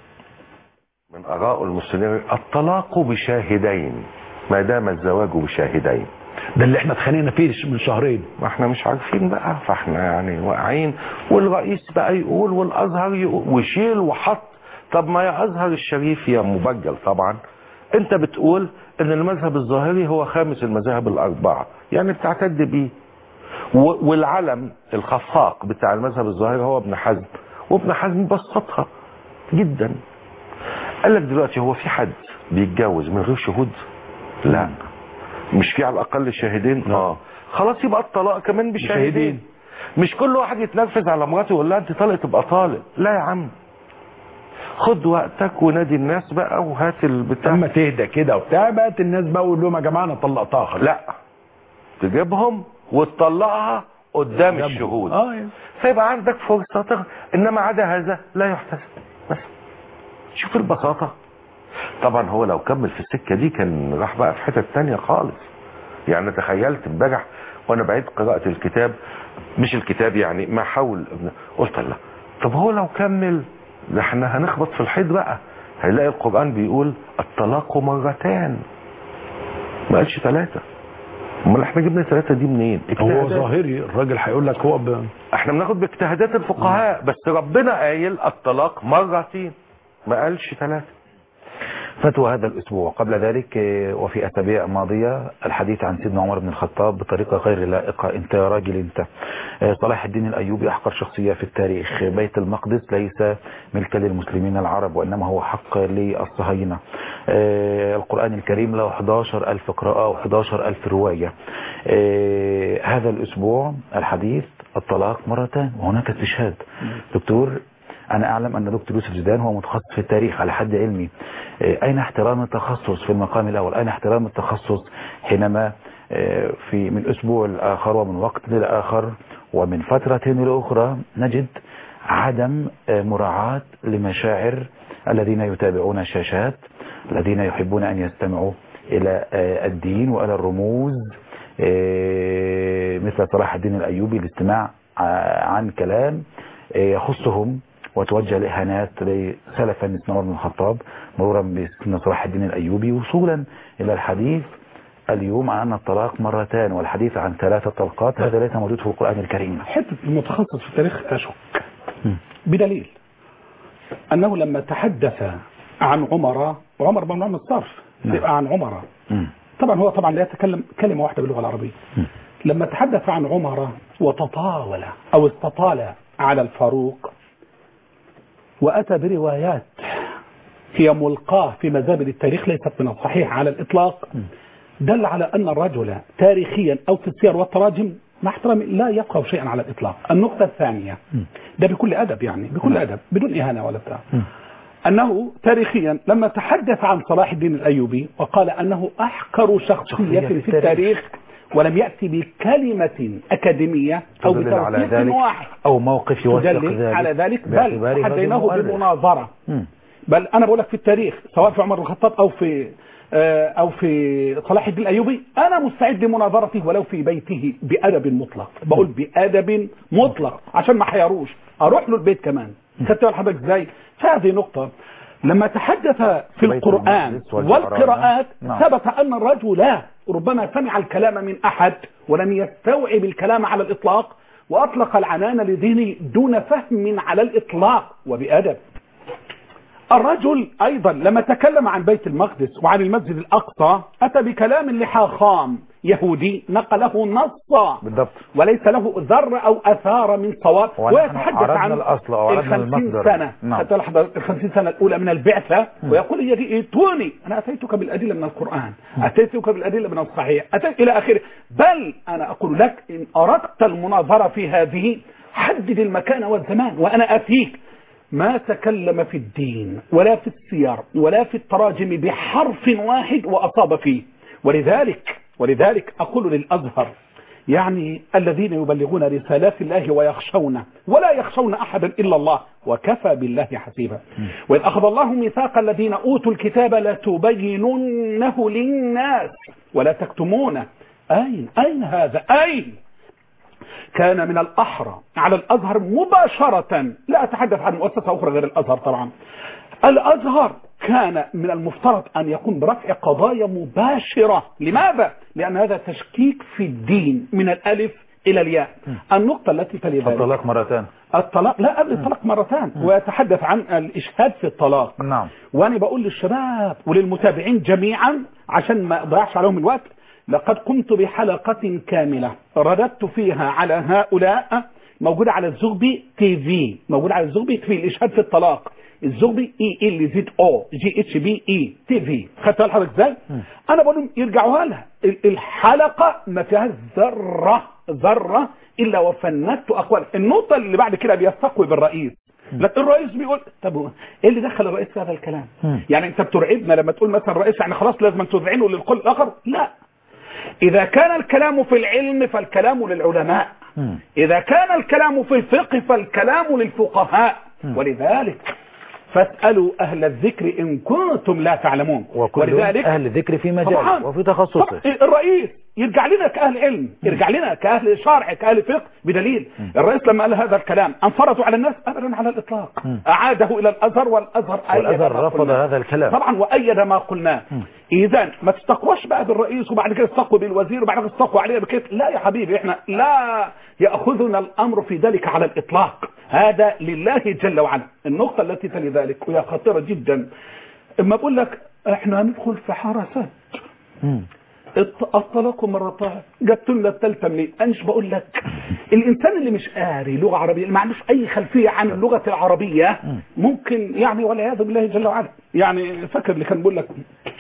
A: من آراء المسلمين الطلاق بشاهدين ما دام الزواج بشاهدين
B: ده اللي احنا اتخانقنا فيه من شهرين
A: ما احنا مش عارفين بقى فاحنا يعني واقعين والرئيس بقى يقول والازهر يقول وشيل وحط طب ما يا ازهر الشريف يا مبجل طبعا انت بتقول ان المذهب الظاهري هو خامس المذاهب الاربعه يعني بتعتد بيه و- والعلم الخفاق بتاع المذهب الظاهري هو ابن حزم وابن حزم بسطها جدا قال لك دلوقتي هو في حد بيتجوز من غير شهود لا مش في على الاقل شاهدين اه خلاص يبقى الطلاق كمان بشاهدين
B: بشاهدين.
A: مش كل واحد يتنرفز على مراته يقول لها انت طالق تبقى طالق لا يا عم خد وقتك ونادي الناس بقى وهات البتاع
B: اما تهدى كده وبتاع بقت الناس بقى ويقول لهم يا جماعه انا طلقتها خلاص
A: لا تجيبهم وتطلقها قدام
B: قدامهم.
A: الشهود
B: اه يعني.
A: فيبقى عندك فرصة تغ... انما عدا هذا لا يحتسب بس شوف البساطة طبعا هو لو كمل في السكة دي كان راح بقى في حتة تانية خالص يعني تخيلت امبارح وانا بعيد قراءة الكتاب مش الكتاب يعني ما حول ابن- قلت لا طب هو لو كمل ده احنا هنخبط في الحيط بقى هيلاقي القرآن بيقول الطلاق مرتان ما قالش ثلاثة امال احنا جبنا ثلاثة دي منين
B: هو
A: اجتهادات.
B: ظاهري الراجل هيقول لك هو ب...
A: احنا بناخد باجتهادات الفقهاء بس ربنا قايل الطلاق مرتين ما قالش ثلاثة
C: فتوى هذا الأسبوع قبل ذلك آه، وفي أسابيع ماضية الحديث عن سيدنا عمر بن الخطاب بطريقة غير لائقة انت يا راجل انت آه، صلاح الدين الأيوبي أحقر شخصية في التاريخ بيت المقدس ليس ملكا للمسلمين العرب وإنما هو حق للصهاينة آه، القرآن الكريم له 11 ألف قراءة و11 ألف رواية آه، هذا الأسبوع الحديث الطلاق مرتان وهناك استشهاد دكتور أنا أعلم أن دكتور يوسف زيدان هو متخصص في التاريخ على حد علمي آه، أين احترام التخصص في المقام الأول أين احترام التخصص حينما آه، في من أسبوع الآخر ومن وقت للآخر ومن فترة لأخرى نجد عدم آه، مراعاة لمشاعر الذين يتابعون الشاشات الذين يحبون أن يستمعوا إلى آه، الدين وإلى الرموز آه، مثل صلاح الدين الأيوبي الاستماع ع- عن كلام آه، يخصهم وتوجه الإهانات لسلفا مثل عمر بن الخطاب مرورا بسيدنا صلاح الدين الأيوبي وصولا إلى الحديث اليوم عن الطلاق مرتان والحديث عن ثلاثة طلقات هذا ليس موجود في القرآن الكريم
D: حته المتخصص في التاريخ اشك
C: مم.
D: بدليل انه لما تحدث عن عمر وعمر بن عمر الصرف
C: نعم.
D: عن عمر
C: مم.
D: طبعا هو طبعا لا يتكلم كلمه واحده باللغه العربيه
C: مم.
D: لما تحدث عن عمر وتطاول او استطال على الفاروق واتى بروايات هي ملقاه في مزابل التاريخ ليست من الصحيح على الاطلاق دل على ان الرجل تاريخيا او في السير والتراجم مع احترامي لا يفقه شيئا على الاطلاق النقطه الثانيه ده بكل ادب يعني بكل ادب بدون اهانه ولا بتاع أنه تاريخيا لما تحدث عن صلاح الدين الأيوبي وقال أنه أحقر شخصية في
C: في
D: التاريخ ولم يأتي بكلمة أكاديمية أو
C: تدل على
D: بتوثيق
C: ذلك
D: واحد
C: أو موقف يوثق
D: تدل
C: ذلك
D: على ذلك بل
C: باعتباره رجل
D: حديناه
C: مؤرخ.
D: بمناظرة
C: مم.
D: بل أنا بقول لك في التاريخ سواء في عمر بن الخطاب أو في آه، أو في صلاح الدين الأيوبي أنا مستعد لمناظرته ولو في بيته بأدب مطلق بقول بأدب مطلق عشان ما حيروش أروح له البيت كمان خدت بالك حضرتك إزاي فهذه نقطة لما تحدث في
C: بيت
D: القرآن
C: المقدس والجعرانة.
D: والقراءات
C: نعم.
D: ثبت أن الرجل ربما سمع الكلام من أحد ولم يستوعب الكلام على الإطلاق وأطلق العنان لدينه دون فهم على الإطلاق وبأدب الرجل أيضا لما تكلم عن بيت المقدس وعن المسجد الأقصى أتى بكلام لحاخام يهودي نقله نصا
C: بالضبط
D: وليس له ذر أو أثار من صواب
C: ونحن
D: ويتحدث
C: عرضنا
D: عن
C: الأصل أو عرضنا
D: الخمسين
C: المصدر.
D: سنة
C: نعم.
D: حتى لحظة الخمسين سنة الأولى من البعثة ويقول يجئتوني أنا أتيتك بالأدلة من القرآن أتيتك بالأدلة من الصحيح أتيت إلى آخره بل أنا أقول لك إن أردت المناظرة في هذه حدد المكان والزمان وأنا أتيك ما تكلم في الدين ولا في السير ولا في التراجم بحرف واحد وأصاب فيه ولذلك ولذلك أقول للأزهر يعني الذين يبلغون رسالات الله ويخشونه ولا يخشون أحدا إلا الله وكفى بالله حسيبا وإذ أخذ الله ميثاق الذين أوتوا الكتاب لتبيننه للناس ولا تكتمونه أين أين هذا أين كان من الأحرى على الأزهر مباشرة لا أتحدث عن مؤسسة أخرى غير الأزهر طبعا الأزهر كان من المفترض أن يقوم برفع قضايا مباشرة لماذا؟ لأن هذا تشكيك في الدين من الألف إلى الياء النقطة التي تلي ذلك
C: الطلاق مرتان
D: الطلاق لا قبل الطلاق مرتان ويتحدث عن الإشهاد في الطلاق
C: نعم
D: وانا بقول للشباب وللمتابعين جميعا عشان ما اضيعش عليهم الوقت لقد قمت بحلقة كاملة رددت فيها على هؤلاء موجودة على الزغبي تي في موجودة على الزغبي تي في الإشهاد في الطلاق الزغبي اي ال زد او جي اتش بي اي تي في خدت بالك حضرتك ازاي؟ انا بقول لهم يرجعوها لها ال- الحلقة ما فيهاش ذرة ذرة الا وفندت اقوال النقطة اللي بعد كده بيستقوي بالرئيس لكن الرئيس بيقول طب هو ايه اللي دخل الرئيس في هذا الكلام؟ يعني انت بترعبنا لما تقول مثلا الرئيس يعني خلاص لازم تذعنه للقول الاخر؟ لا إذا كان الكلام في العلم فالكلام للعلماء
C: مم.
D: إذا كان الكلام في الفقه فالكلام للفقهاء ولذلك فاسألوا أهل الذكر إن كنتم لا تعلمون
C: وكل أهل الذكر في مجال
D: طبعاً.
C: وفي تخصصه
D: طب الرئيس يرجع لنا كأهل علم يرجع لنا كأهل شرع كأهل فقه بدليل الرئيس لما قال هذا الكلام أنفرضوا على الناس أبدا على الإطلاق أعاده إلى الأزهر والأزهر أيد
C: والأزهر
D: ما
C: رفض
D: قلناه.
C: هذا الكلام
D: طبعا وأيد ما قلناه إذا ما تستقواش بقى بالرئيس وبعد كده تستقوا بالوزير وبعد كده تستقوا عليه بكده لا يا حبيبي احنا لا يأخذنا الأمر في ذلك على الإطلاق هذا لله جل وعلا النقطة التي تلي ذلك وهي خطيرة جدا اما بقول لك احنا هندخل في حرسات
C: مم.
D: الط- الطلاق مرتين جبت لنا الثالثه منين؟ انا مش بقول لك الانسان اللي مش قاري لغه عربيه اللي ما عندوش اي خلفيه عن اللغه العربيه ممكن يعني والعياذ بالله جل وعلا يعني فاكر اللي كان بيقول لك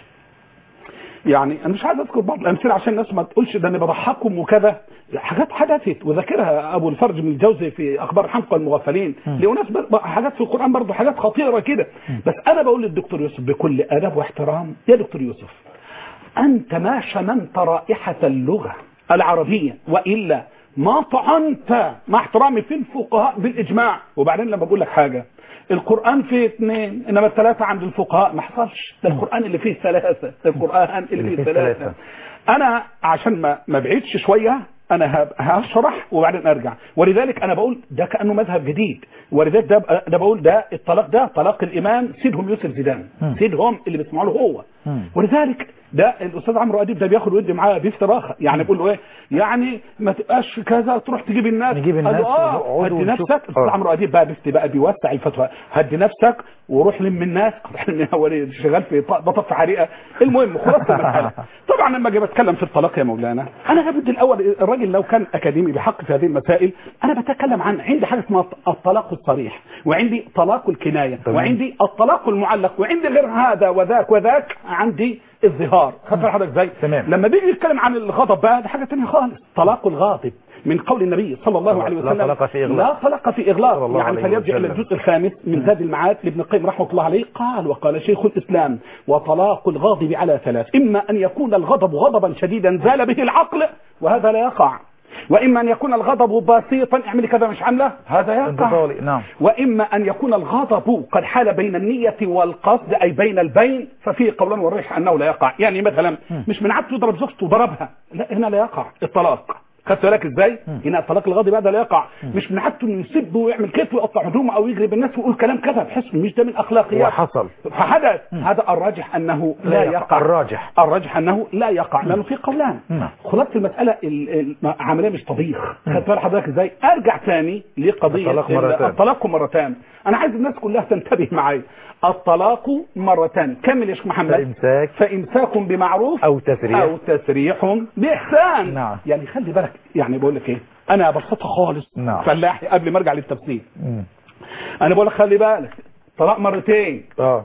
D: يعني انا مش عايز اذكر بعض الامثله عشان الناس ما تقولش ده انا بضحكهم وكذا حاجات حدثت وذاكرها ابو الفرج بن الجوزي في اخبار الحمقى المغفلين لناس ب- حاجات في القران برضه حاجات خطيره كده بس انا بقول للدكتور يوسف بكل ادب واحترام يا دكتور يوسف أنت ما شممت رائحة اللغة العربية وإلا ما طعنت مع احترامي في الفقهاء بالإجماع وبعدين لما بقول لك حاجة القرآن فيه اثنين إنما الثلاثة عند الفقهاء ما حصلش ده القرآن اللي فيه ثلاثة ده القرآن اللي,
C: اللي
D: فيه
C: فيه
D: ثلاثة
C: ثلاثة.
D: أنا عشان ما ما بعيدش شوية انا هب- هشرح وبعدين ارجع ولذلك انا بقول ده كانه مذهب جديد ولذلك ده ده بقول ده الطلاق ده طلاق الامام سيدهم يوسف زيدان
C: مم.
D: سيدهم اللي بيسمعوا له هو
C: مم.
D: ولذلك ده الاستاذ عمرو اديب ده بياخد ويدي معاه باستراخه يعني بيقول له ايه يعني ما تبقاش كذا تروح تجيب الناس
C: نجيب
D: قال له
C: الناس
D: اه
C: ونقعد
D: هدي
C: ونشوف.
D: نفسك الاستاذ
C: آه.
D: عمرو اديب بقى بيفتي بقى بيوسع الفتوى هدي نفسك وروح لم الناس روح لم هو اللي شغال في ط- بطف حريقه المهم خلاص المساله طبعا لما اجي بتكلم في الطلاق يا مولانا انا بدي الاول الراجل لو كان اكاديمي بيحقق في هذه المسائل انا بتكلم عن عندي حاجه اسمها الطلاق الصريح وعندي طلاق الكنايه
C: تمام.
D: وعندي الطلاق المعلق وعندي غير هذا وذاك وذاك عندي الظهار خدت بالك حضرتك ازاي
C: تمام.
D: لما بيجي يتكلم عن الغضب بقى ده حاجه ثانيه خالص طلاق الغاضب من قول النبي صلى الله عليه
C: لا
D: وسلم
C: طلاق في إغلاق.
D: لا طلاق في
C: صلى
D: اغلاق
C: الله
D: يعني
C: عليه
D: فليرجع الى
C: وسلم.
D: الجزء الخامس من زاد المعاد لابن القيم رحمه الله عليه قال وقال شيخ الاسلام وطلاق الغاضب على ثلاث اما ان يكون الغضب غضبا شديدا زال به العقل وهذا لا يقع واما ان يكون الغضب بسيطا اعمل كذا مش عامله هذا يقع
C: انتقالي نعم
D: واما ان يكون الغضب قد حال بين النيه والقصد اي بين البين ففيه قولا والريح انه لا يقع يعني مثلا مش من عادته يضرب زوجته ضربها لا هنا لا يقع الطلاق خدت بالك ازاي؟ هنا الطلاق الغاضب هذا لا يقع مش من عادته انه يسب ويعمل كده ويقطع هدومه او يجري بالناس ويقول كلام كذا بحس مش ده من اخلاقيات
C: وحصل
D: فحدث هذا الراجح انه لا,
C: لا
D: يقع.
C: يقع. الراجح.
D: الراجح انه لا يقع لانه في قولان
C: نعم.
D: خلاصه المساله ال- العمليه مش طبيخ خدت بال حضرتك ازاي ارجع تاني لقضيه
C: الطلاق
D: ال-
C: مرتان.
D: الطلاق مرتان انا عايز الناس كلها تنتبه معايا الطلاق مرتان كمل يا شيخ محمد
C: فإمساك
D: فامساك بمعروف
C: أو تسريح
D: او تسريح باحسان
C: نعم.
D: يعني خلي بالك يعني بقول لك ايه انا ببسطها خالص
C: نعم.
D: فلاحي قبل ما ارجع للتفسير
C: مم.
D: انا بقول لك خلي بالك طلاق مرتين
C: اه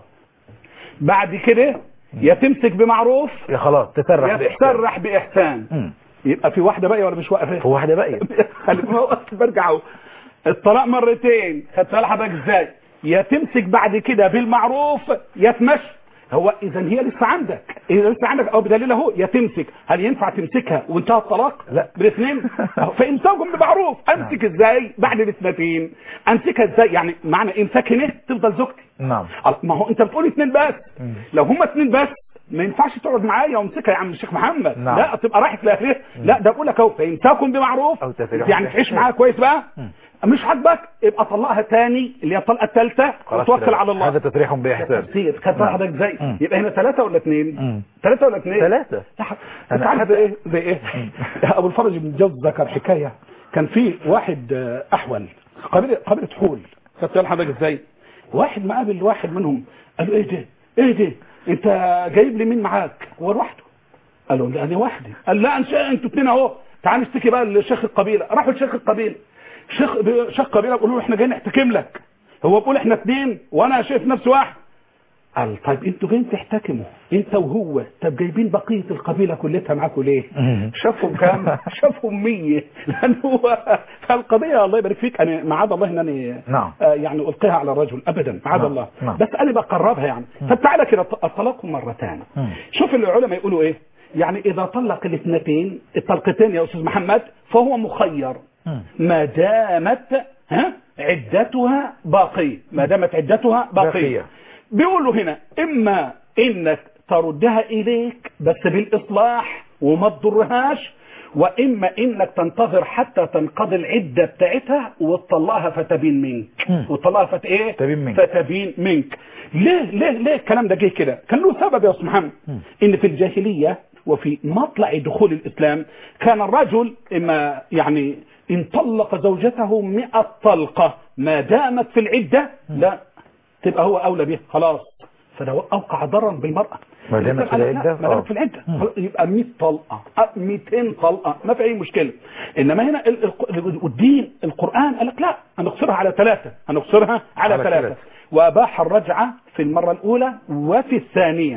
D: بعد كده يا تمسك بمعروف
C: يا خلاص تسرح
D: يا
C: بإحسان.
D: تسرح باحسان
C: مم.
D: يبقى في واحده بقى ولا مش واقفه
C: هو واحدة باقية
D: خلي بالك برجع اهو الطلاق مرتين خدت بالك حضرتك ازاي يا تمسك بعد كده بالمعروف يا تمشي هو اذا هي لسه عندك اذا لسه عندك او بدليل اهو يا تمسك هل ينفع تمسكها وانتهى الطلاق
C: لا.
D: بالاثنين أهو فامساكهم بمعروف امسك ازاي بعد الاثنتين امسكها ازاي يعني معنى امساك هنا تفضل زوجتي
C: نعم
D: ما هو انت بتقول اثنين بس لو هم اثنين بس ما ينفعش تقعد معايا وامسكها يا عم الشيخ محمد
C: نعم.
D: لا تبقى رايح لاهله لا ده بقول لك اهو فامساكم بمعروف
C: أو تسريح
D: يعني
C: بإحسان.
D: تعيش معاها كويس بقى مش عاجبك يبقى طلقها تاني اللي هي الطلقه الثالثه
C: خلاص
D: وتوكل
C: كده.
D: على الله
C: هذا تسريح بإحسان
D: تفسير خدت
C: نعم.
D: حضرتك ازاي
C: مم.
D: يبقى هنا ثلاثه ولا اثنين
C: مم.
D: ثلاثه ولا اثنين
C: ثلاثة
D: لا ح-
C: أنا
D: انت عارف
C: حتى-
D: زي ايه زي ايه ابو الفرج بن جوز ذكر حكايه كان في واحد آه، احول قبيله قبيله حول خدت بال حضرتك ازاي واحد مقابل واحد منهم قال له ايه ده ايه ده انت جايب لي مين معاك هو لوحده قال له لا انا وحدي قال لا انت انتوا اثنين اهو تعال نشتكي بقى لشيخ القبيله راحوا لشيخ القبيله شيخ شيخ القبيله بيقولوا له احنا جايين نحتكم لك هو بيقول احنا اثنين وانا شايف نفسي واحد قال طيب انتوا جايين تحتكموا انت وهو طب جايبين بقيه القبيله كلها معاكم ليه؟
C: مم.
D: شافهم كام؟ شافهم 100 لان هو فالقضيه الله يبارك فيك انا معاذ الله ان انا
C: نعم.
D: آه يعني القيها على الرجل ابدا معاذ
C: نعم.
D: الله
C: نعم.
D: بس انا بقربها يعني طب تعالى كده الطلاق مرتان
C: مم.
D: شوف العلماء يقولوا ايه؟ يعني اذا طلق الاثنتين الطلقتين يا استاذ محمد فهو مخير
C: مم.
D: ما دامت ها عدتها باقيه ما دامت عدتها باقيه
C: باقية.
D: بيقولوا هنا اما انك تردها اليك بس بالاصلاح وما تضرهاش واما انك تنتظر حتى تنقضي العده بتاعتها وتطلقها فتبين منك
C: مم.
D: وتطلقها فت ايه
C: تبين منك.
D: فتبين منك ليه ليه ليه الكلام ده جه كده كان له سبب يا استاذ محمد ان في الجاهليه وفي مطلع دخول الاسلام كان الرجل اما يعني ان طلق زوجته 100 طلقه ما دامت في العده لا تبقى هو اولى بها خلاص فده اوقع ضررا بالمراه
C: ما دامت في
D: الإسلام قال
C: العدة؟
D: لا، ما دامت
C: آه.
D: في العده خلاص، يبقى 100 طلقه آه، 200 طلقه ما في اي مشكله انما هنا ال- ال- الدين القران قال لك لا هنقصرها على ثلاثه هنقصرها على,
C: على
D: ثلاثه
C: ثلاثة.
D: واباح الرجعه في المره الاولى وفي الثانيه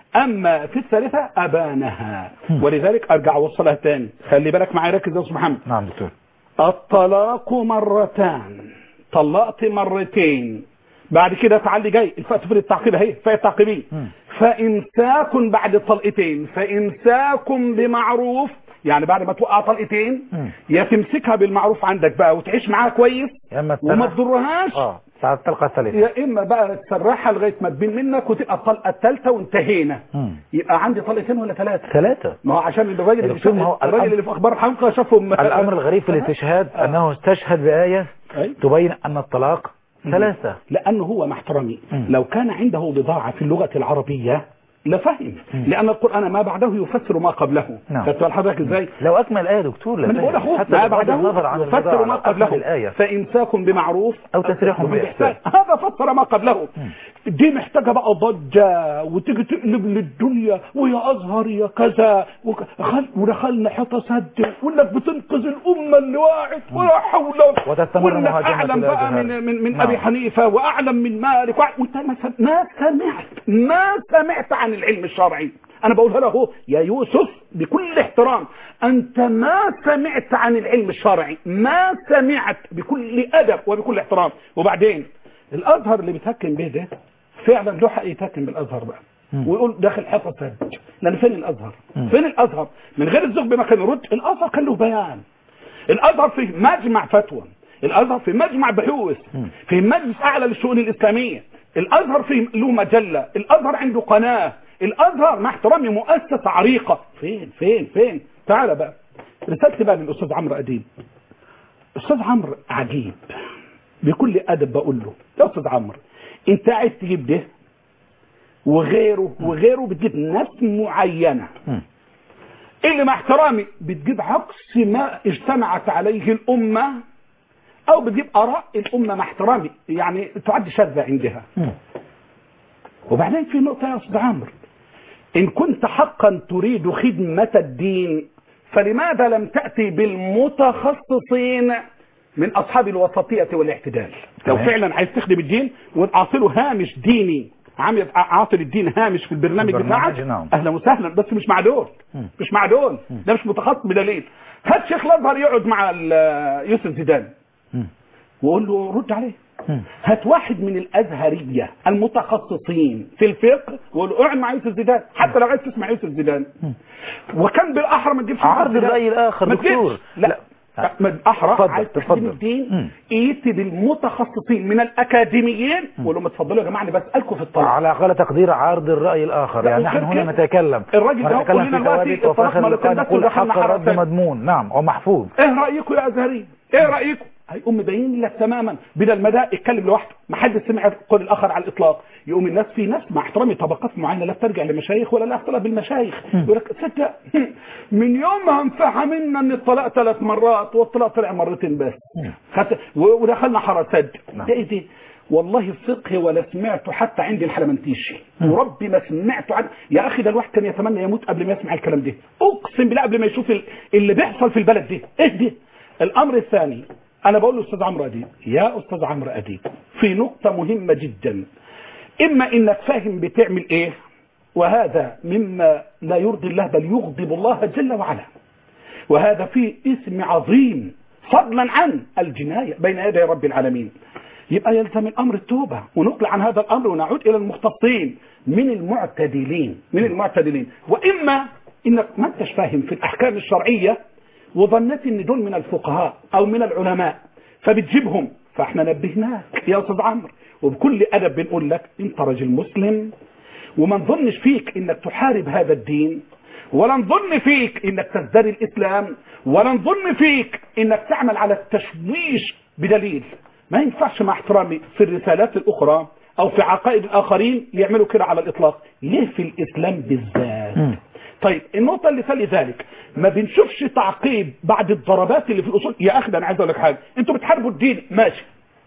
D: اما في الثالثه ابانها ولذلك ارجع اوصلها تاني خلي بالك معايا ركز يا استاذ محمد
C: نعم دكتور
D: الطلاق مرتان طلقت مرتين بعد كده تعالي جاي الفاء تفرد التعقيب اهي فاء التعقيبيه
C: مم.
D: فامساك بعد الطلقتين فامساك بمعروف يعني بعد ما توقع طلقتين
C: مم.
D: يا تمسكها بالمعروف عندك بقى وتعيش معاها كويس
C: يا اما
D: وما
C: تسرح.
D: تضرهاش
C: اه على الطلقة الثالثة
D: يا اما بقى تسرحها لغايه ما تبين منك وتبقى الطلقه الثالثه وانتهينا
C: مم.
D: يبقى عندي طلقتين ولا ثلاثه
C: ثلاثة
D: ما هو عشان الراجل اللي
C: دكتور، ما هو
D: شاف- الراجل
C: الأمر-
D: اللي في اخبار الحلقه شافهم
C: الأمر الغريب في الاستشهاد أنه استشهد بآية
D: أي.
C: تبين أن الطلاق ثلاثة
D: لانه هو مع احترامي
C: مم.
D: لو كان عنده بضاعه في اللغه العربيه لفهم لان القران ما بعده يفسر ما قبله
C: نعم.
D: خدت بال حضرتك ازاي
C: لو أكمل الآية يا دكتور
D: من بقول
C: لفهم.
D: اخوك
C: حتى
D: ما
C: بغض النظر
D: بعده
C: عن
D: يفسر
C: البضاعة،
D: ما
C: لو أكمل
D: قبله
C: الآية
D: فامساك بمعروف
C: أو تسريح بإحسان.
D: هذا فسر ما قبله دي محتاجه بقى ضجه وتيجي تقلب للدنيا ويا ازهر يا كذا وك- خل- ودخلنا حيطه سد وانك بتنقذ الامه اللي وقعت ولا حول
C: وتستمر
D: وانك
C: مهاجمة
D: اعلم بقى
C: الأزهر.
D: من من, من
C: نعم.
D: ابي حنيفه واعلم من مالك وأع- وانت ما سم- ما سمعت ما سمعت عن العلم الشرعي انا بقولها له أهو، يا يوسف بكل احترام انت ما سمعت عن العلم الشرعي ما سمعت بكل ادب وبكل احترام وبعدين الازهر اللي بيتهكم به ده فعلا له حق يتهكم بالازهر بقى ويقول داخل حفظ سد لان فين الازهر فين الازهر من غير الزغ بما كان يرد الازهر كان له بيان الازهر في مجمع فتوى الازهر في مجمع بحوث في مجلس اعلى للشؤون الاسلاميه الازهر في له مجله الازهر عنده قناه الازهر مع احترامي مؤسسه عريقه فين فين فين تعال بقى رسالتي بقى للاستاذ عمرو اديب استاذ عمرو عجيب بكل ادب بقول له يا استاذ عمرو انت قاعد تجيب ده وغيره وغيره بتجيب ناس معينه اللي مع احترامي بتجيب عكس ما اجتمعت عليه الامه او بتجيب اراء الامه مع احترامي يعني تعد شاذه عندها وبعدين في نقطه يا استاذ عمرو ان كنت حقا تريد خدمه الدين فلماذا لم تاتي بالمتخصصين من اصحاب الوسطيه والاعتدال لو
C: تمام.
D: فعلا عايز تخدم الدين وتعطي له هامش ديني عامل عاطي الدين هامش في البرنامج
C: البرنامج،
D: بتاعك
C: نعم.
D: اهلا وسهلا بس مش مع دول مش مع دول ده مش متخصص بدليل هات شيخ الازهر يقعد مع ال- يوسف زيدان وقول له رد عليه هات واحد من الازهريه المتخصصين في الفقه وقول له اقعد مع يوسف زيدان حتى لو عايز تسمع يوسف زيدان وكان بالاحرى ما تجيبش يوسف
C: عرض
D: زيدان.
C: الرأي الآخر
D: ما
C: دكتور.
D: تجيبش. لا
C: لا.
D: ما الاحرى
C: تفضل،
D: عايز
C: تفضل.
D: تخدم الدين
C: مم.
D: ايتي بالمتخصصين من الاكاديميين وقول لهم اتفضلوا يا جماعه انا بسالكم في الطلب
C: على أقل تقدير عرض الرأي الآخر
D: لا،
C: يعني نحن
D: وغير
C: هنا
D: كده،
C: نتكلم
D: الراجل ده
C: ونتكلم
D: قول لنا
C: في
D: دلوقتي
C: ثوابت وفي آخر
D: الطلاق
C: اللقاء
D: مرتين بس
C: نقول
D: ودخلنا
C: حق الرد
D: حراسات.
C: مضمون نعم ومحفوظ
D: ايه رايكم يا ازهريين ايه رايكم هيقوم مبين لك تماما بدل ما ده يتكلم لوحده ما حد سمع القول الاخر على الاطلاق يقوم الناس في ناس مع احترامي طبقات معينه لا ترجع لمشايخ ولا لا اختلاط بالمشايخ يقول لك تصدق من يوم ما انفهمنا ان الطلاق ثلاث مرات والطلاق طلع مرتين بس خدت- و- ودخلنا حراسات
C: نعم.
D: ده ايه ده والله الفقه ولا سمعته حتى عند الحلمنتيشي وربي ما سمعته عن يا اخي ده الواحد كان يتمنى يموت قبل ما يسمع الكلام ده اقسم بالله قبل ما يشوف ال- اللي بيحصل في البلد ده ايه ده الامر الثاني انا بقول لاستاذ عمرو اديب يا استاذ عمرو اديب في نقطه مهمه جدا اما انك فاهم بتعمل ايه وهذا مما لا يرضي الله بل يغضب الله جل وعلا وهذا فيه اسم عظيم فضلا عن الجناية بين يدي رب العالمين يبقى يلزم الأمر التوبة ونقلع عن هذا الأمر ونعود إلى المختصين من المعتدلين من المعتدلين وإما إنك ما انتش فاهم في الأحكام الشرعية وظنيت إن دول من الفقهاء أو من العلماء فبتجيبهم فاحنا نبهناك يا أستاذ عمرو وبكل أدب بنقول لك أنت راجل مسلم وما نظنش فيك انك تحارب هذا الدين ولا نظن فيك انك تزدري الاسلام ولا نظن فيك انك تعمل على التشويش بدليل ما ينفعش مع احترامي في الرسالات الاخرى او في عقائد الاخرين يعملوا كده على الاطلاق ليه في الاسلام بالذات طيب النقطة اللي تلي ذلك ما بنشوفش تعقيب بعد الضربات اللي في الأصول يا أخي ده أنا عايز أقول لك حاجة أنتوا بتحاربوا الدين ماشي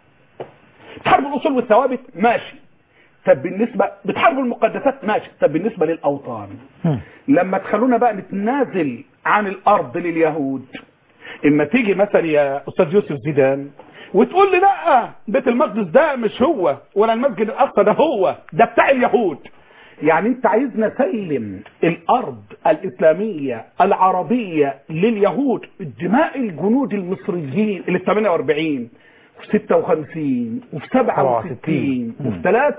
D: بتحاربوا الأصول والثوابت ماشي طب بالنسبة بتحاربوا المقدسات ماشي طب بالنسبة للأوطان لما تخلونا بقى نتنازل عن الأرض لليهود إما تيجي مثلا يا أستاذ يوسف زيدان وتقول لي لا بيت المقدس ده مش هو ولا المسجد الأقصى ده هو ده بتاع اليهود يعني انت عايزنا نسلم الارض الاسلامية العربية لليهود دماء الجنود المصريين اللي في 48 في 56 وفي 67 وفي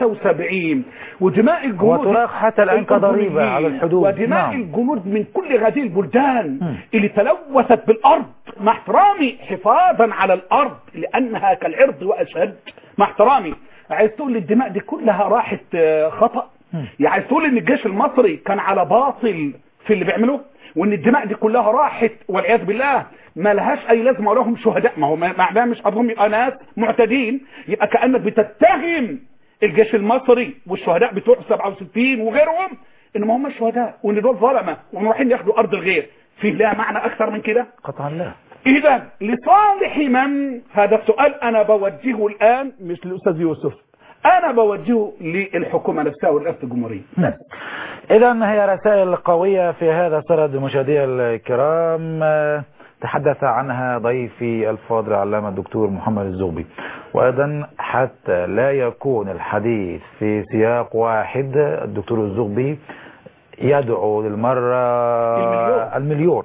D: 73 ودماء الجنود
C: وتراق حتى الآن كضريبة على الحدود.
D: ودماء
C: نعم.
D: الجنود من كل هذه البلدان اللي تلوثت بالارض مع احترامي حفاظا على الارض لانها كالعرض واشد مع احترامي عايز تقول لي الدماء دي كلها راحت آه، خطا يعني عايز تقول ان الجيش المصري كان على باطل في اللي بيعمله وان الدماء دي كلها راحت والعياذ بالله ما لهاش اي لازمه ولهم شهداء ما هو معناه مش قضهم يبقى ناس معتدين يبقى كانك بتتهم الجيش المصري والشهداء بتوع 67 وغيرهم ان ما هم الشهداء وان دول ظلمه وهم رايحين ياخدوا ارض الغير فيه لها معنى اكثر من كده
C: قطعا لا
D: اذا لصالح من هذا السؤال انا بوجهه الان مش للاستاذ يوسف انا بوجهه للحكومه نفسها ورئاسه الجمهوريه
C: إذا هي رسائل قوية في هذا السرد مشاهدي الكرام آه، تحدث عنها ضيفي الفاضل العلامة الدكتور محمد الزغبي وأيضا حتى لا يكون الحديث في سياق واحد الدكتور الزغبي يدعو للمرة
D: المليون.
C: المليون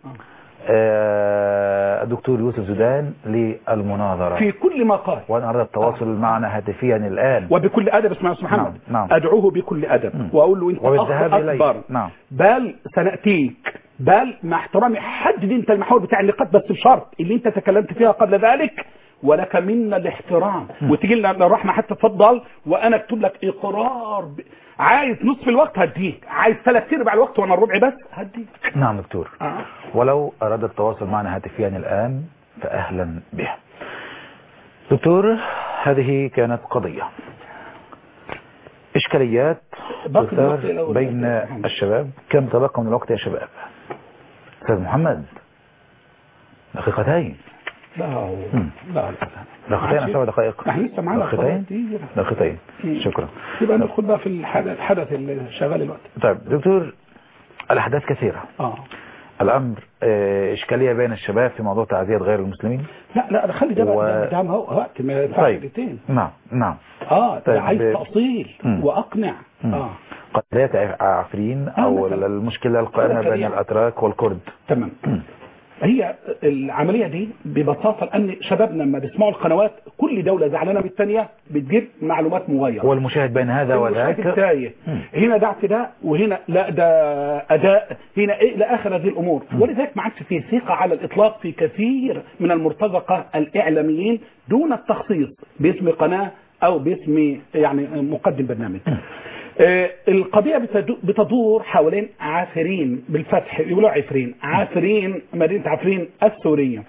C: آه، الدكتور يوسف زيدان للمناظرة
D: في كل مقال
C: وأنا أريد التواصل معنا هاتفيا الآن
D: وبكل ادب اسمع يا استاذ محمد
C: نعم، نعم.
D: ادعوه بكل ادب
C: مم.
D: واقول له انت
C: وبالذهاب
D: اخ
C: إليه.
D: اكبر
C: نعم.
D: بل سناتيك بل مع احترامي حدد انت المحاور بتاع النقاط بس بشرط اللي انت تكلمت فيها قبل ذلك ولك منا الاحترام وتجي لنا الرحمه حتى تفضل وانا اكتب لك اقرار ب... عايز نصف الوقت هديك عايز ثلاث ارباع الوقت وانا الربع بس هديك
C: نعم دكتور
D: آه.
C: ولو أراد التواصل معنا هاتفيا الآن فأهلا به دكتور هذه كانت قضية إشكاليات
D: باقي
C: تثار
D: الوقت لو-
C: بين الشباب كم تبقى من الوقت يا شباب أستاذ محمد دقيقتين
D: لا هو-
C: مم.
D: لا لا
C: دقيقتين أو سبع دقائق
D: احنا لسه معانا
C: دقيقتين
D: خبر كتير.
C: دقيقتين
D: مم.
C: شكرا
D: يبقى ندخل بقى في الحدث الحدث اللي شغال الوقت
C: طيب دكتور الأحداث كثيرة
D: اه
C: الأمر آه، إشكالية بين الشباب في موضوع تعزية غير المسلمين
D: لا لا ده خلي ده
C: و-
D: بقى ده ده هو وقت ما ينفعش
C: طيب
D: الاثنين
C: نعم نعم
D: اه
C: طيب،
D: ده عايز
C: ب-
D: تأصيل
C: مم.
D: واقنع
C: مم.
D: اه
C: قضية عفرين أو
D: مثلاً.
C: المشكلة القائمة
D: مثلاً
C: بين
D: يعني.
C: الأتراك والكرد
D: تمام
C: مم.
D: هي العملية دي ببساطة لأن شبابنا لما بيسمعوا القنوات كل دولة زعلانة من الثانية بتجيب معلومات مغايرة
C: والمشاهد بين هذا
D: المشاهد
C: وذاك
D: تايه
C: مم.
D: هنا ده اعتداء وهنا لا ده اداء هنا ايه الى اخر هذه الامور ولذلك ما عادش في ثقه على الاطلاق في كثير من المرتزقه الاعلاميين دون التخصيص باسم قناه او باسم يعني مقدم برنامج آه، القضية بتدو- بتدور حوالين عافرين بالفتح يقولوا عفرين عافرين مدينة عفرين السورية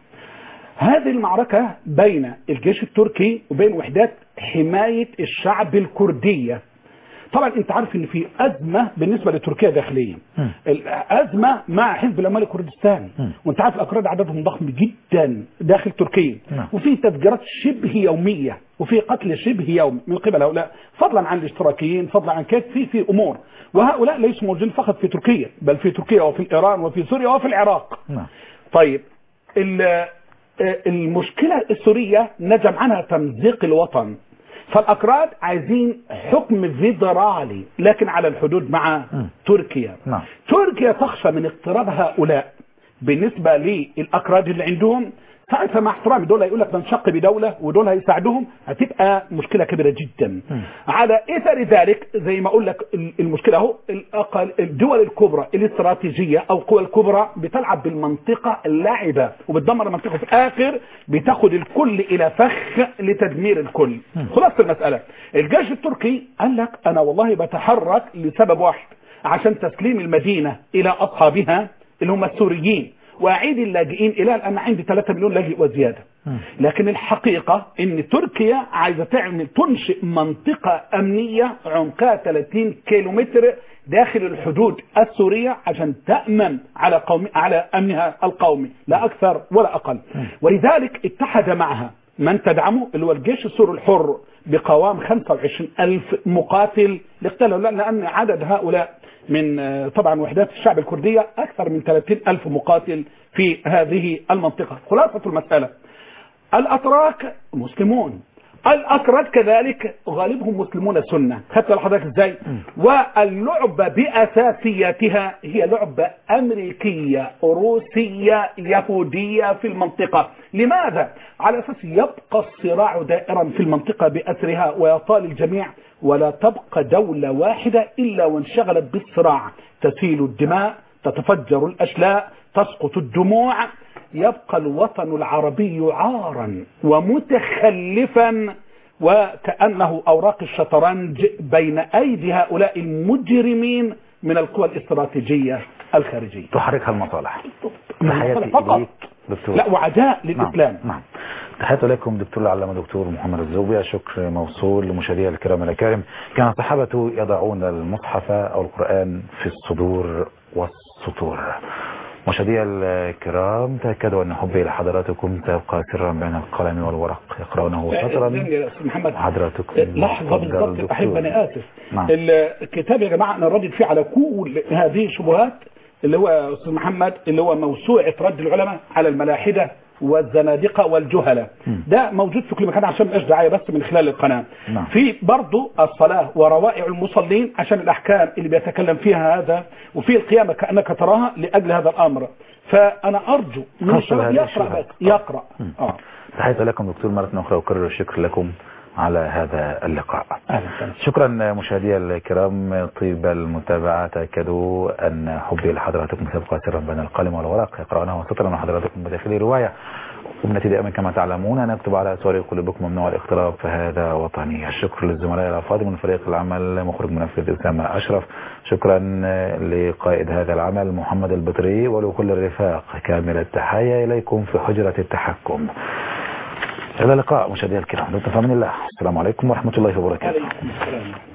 D: هذه المعركة بين الجيش التركي وبين وحدات حماية الشعب الكردية طبعا انت عارف ان في ازمه بالنسبه لتركيا داخليا
C: مم.
D: الازمه مع حزب العمال الكردستاني
C: مم.
D: وانت عارف الاكراد عددهم ضخم جدا داخل تركيا
C: نعم.
D: وفي تفجيرات شبه يوميه وفي قتل شبه يوم من قبل هؤلاء فضلا عن الاشتراكيين فضلا عن كيف في في امور وهؤلاء ليسوا موجودين فقط في تركيا بل في تركيا وفي ايران وفي سوريا وفي العراق
C: نعم
D: طيب ال- آه، المشكلة السورية نجم عنها تمزيق الوطن فالأكراد عايزين حكم فيدرالي لكن على الحدود مع
C: م.
D: تركيا
C: نعم.
D: تركيا تخشى من اقتراب هؤلاء بالنسبة للأكراد اللي عندهم ساعتها مع احترامي دول هيقول لك ننشق بدولة ودول هيساعدوهم هتبقى مشكلة كبيرة جدا
C: م.
D: على اثر ذلك زي ما اقول لك ال- المشكلة اهو الأقل الدول الكبرى الاستراتيجية او القوى الكبرى بتلعب بالمنطقة اللاعبة وبتدمر المنطقة في الاخر بتاخد الكل الى فخ لتدمير الكل خلاصة المسألة الجيش التركي قال لك انا والله بتحرك لسبب واحد عشان تسليم المدينة الى اصحابها اللي هم السوريين واعيد اللاجئين الى الان عندي 3 مليون لاجئ وزياده لكن الحقيقه ان تركيا عايزه تعمل تنشئ منطقه امنيه عمقها 30 كيلومتر داخل الحدود السوريه عشان تامن على قوم على امنها القومي لا اكثر ولا اقل ولذلك اتحد معها من تدعمه اللي هو الجيش السوري الحر بقوام 25 ألف مقاتل لاقتاله لأن عدد هؤلاء من آه، طبعا وحدات الشعب الكردية أكثر من 30 ألف مقاتل في هذه المنطقة خلاصة المسألة الأتراك مسلمون الأكراد كذلك غالبهم مسلمون سنة خدت حضرتك ازاي واللعبة بأساسياتها هي لعبة أمريكية روسية يهودية في المنطقة لماذا؟ على أساس يبقى الصراع دائرا في المنطقة بأسرها ويطال الجميع ولا تبقى دولة واحدة إلا وانشغلت بالصراع تسيل الدماء تتفجر الأشلاء تسقط الدموع يبقى الوطن العربي عارا ومتخلفا وكأنه أوراق الشطرنج بين أيدي هؤلاء المجرمين من القوى الاستراتيجية الخارجية
C: تحركها المصالح
D: من
C: تحياتي
D: المصالح فقط.
C: إليك دكتور
D: لا وعداء
C: نعم
D: للإسلام
C: نعم تحياتي لكم دكتور العلامة دكتور محمد الزوبي شكر موصول لمشاهدينا الكرام الأكارم كان الصحابة يضعون المصحف أو القرآن في الصدور والسطور مشاهدينا الكرام تأكدوا أن حبي لحضراتكم سيبقى سرا بين القلم والورق يقرأونه سطرا
D: يا أستاذ محمد
C: وحضراتكم
D: لحظة
C: تفضل
D: بالضبط
C: دكتور.
D: أحب أنا آسف
C: نعم.
D: الكتاب يا جماعة أنا ردد فيه على كل هذه الشبهات اللي هو يا أستاذ محمد اللي هو موسوعة رد العلماء على الملاحدة والزنادقة والجهلة ده موجود في كل مكان عشان ما يبقاش دعاية بس من خلال القناة
C: نعم.
D: في برضو الصلاة وروائع المصلين عشان الأحكام اللي بيتكلم فيها هذا وفي القيامة كأنك تراها لأجل هذا الأمر فأنا أرجو من
C: خاصة
D: الشباب
C: بهذه
D: يقرأ
C: الشبهات.
D: بس يقرأ آه.
C: تحياتي لكم دكتور مرة أخرى وأكرر الشكر لكم على هذا اللقاء
D: أهلا وسهلا
C: شكرا مشاهدي الكرام طيب المتابعة تأكدوا أن حبي لحضراتكم سيبقى سرا بين القلم والورق يقرأونه سطرا وحضراتكم بداخل رواية وبنتي دائما كما تعلمون نكتب على أسوار قلوبكم ممنوع الاختلاف فهذا وطني الشكر للزملاء الأفاضل من فريق العمل مخرج منفذ أسامة أشرف شكرا لقائد هذا العمل محمد البطري ولكل الرفاق كامل التحية إليكم في حجرة التحكم إلى اللقاء مشاهدينا الكرام دكتور فمن الله السلام عليكم ورحمة الله وبركاته
D: عليكم السلام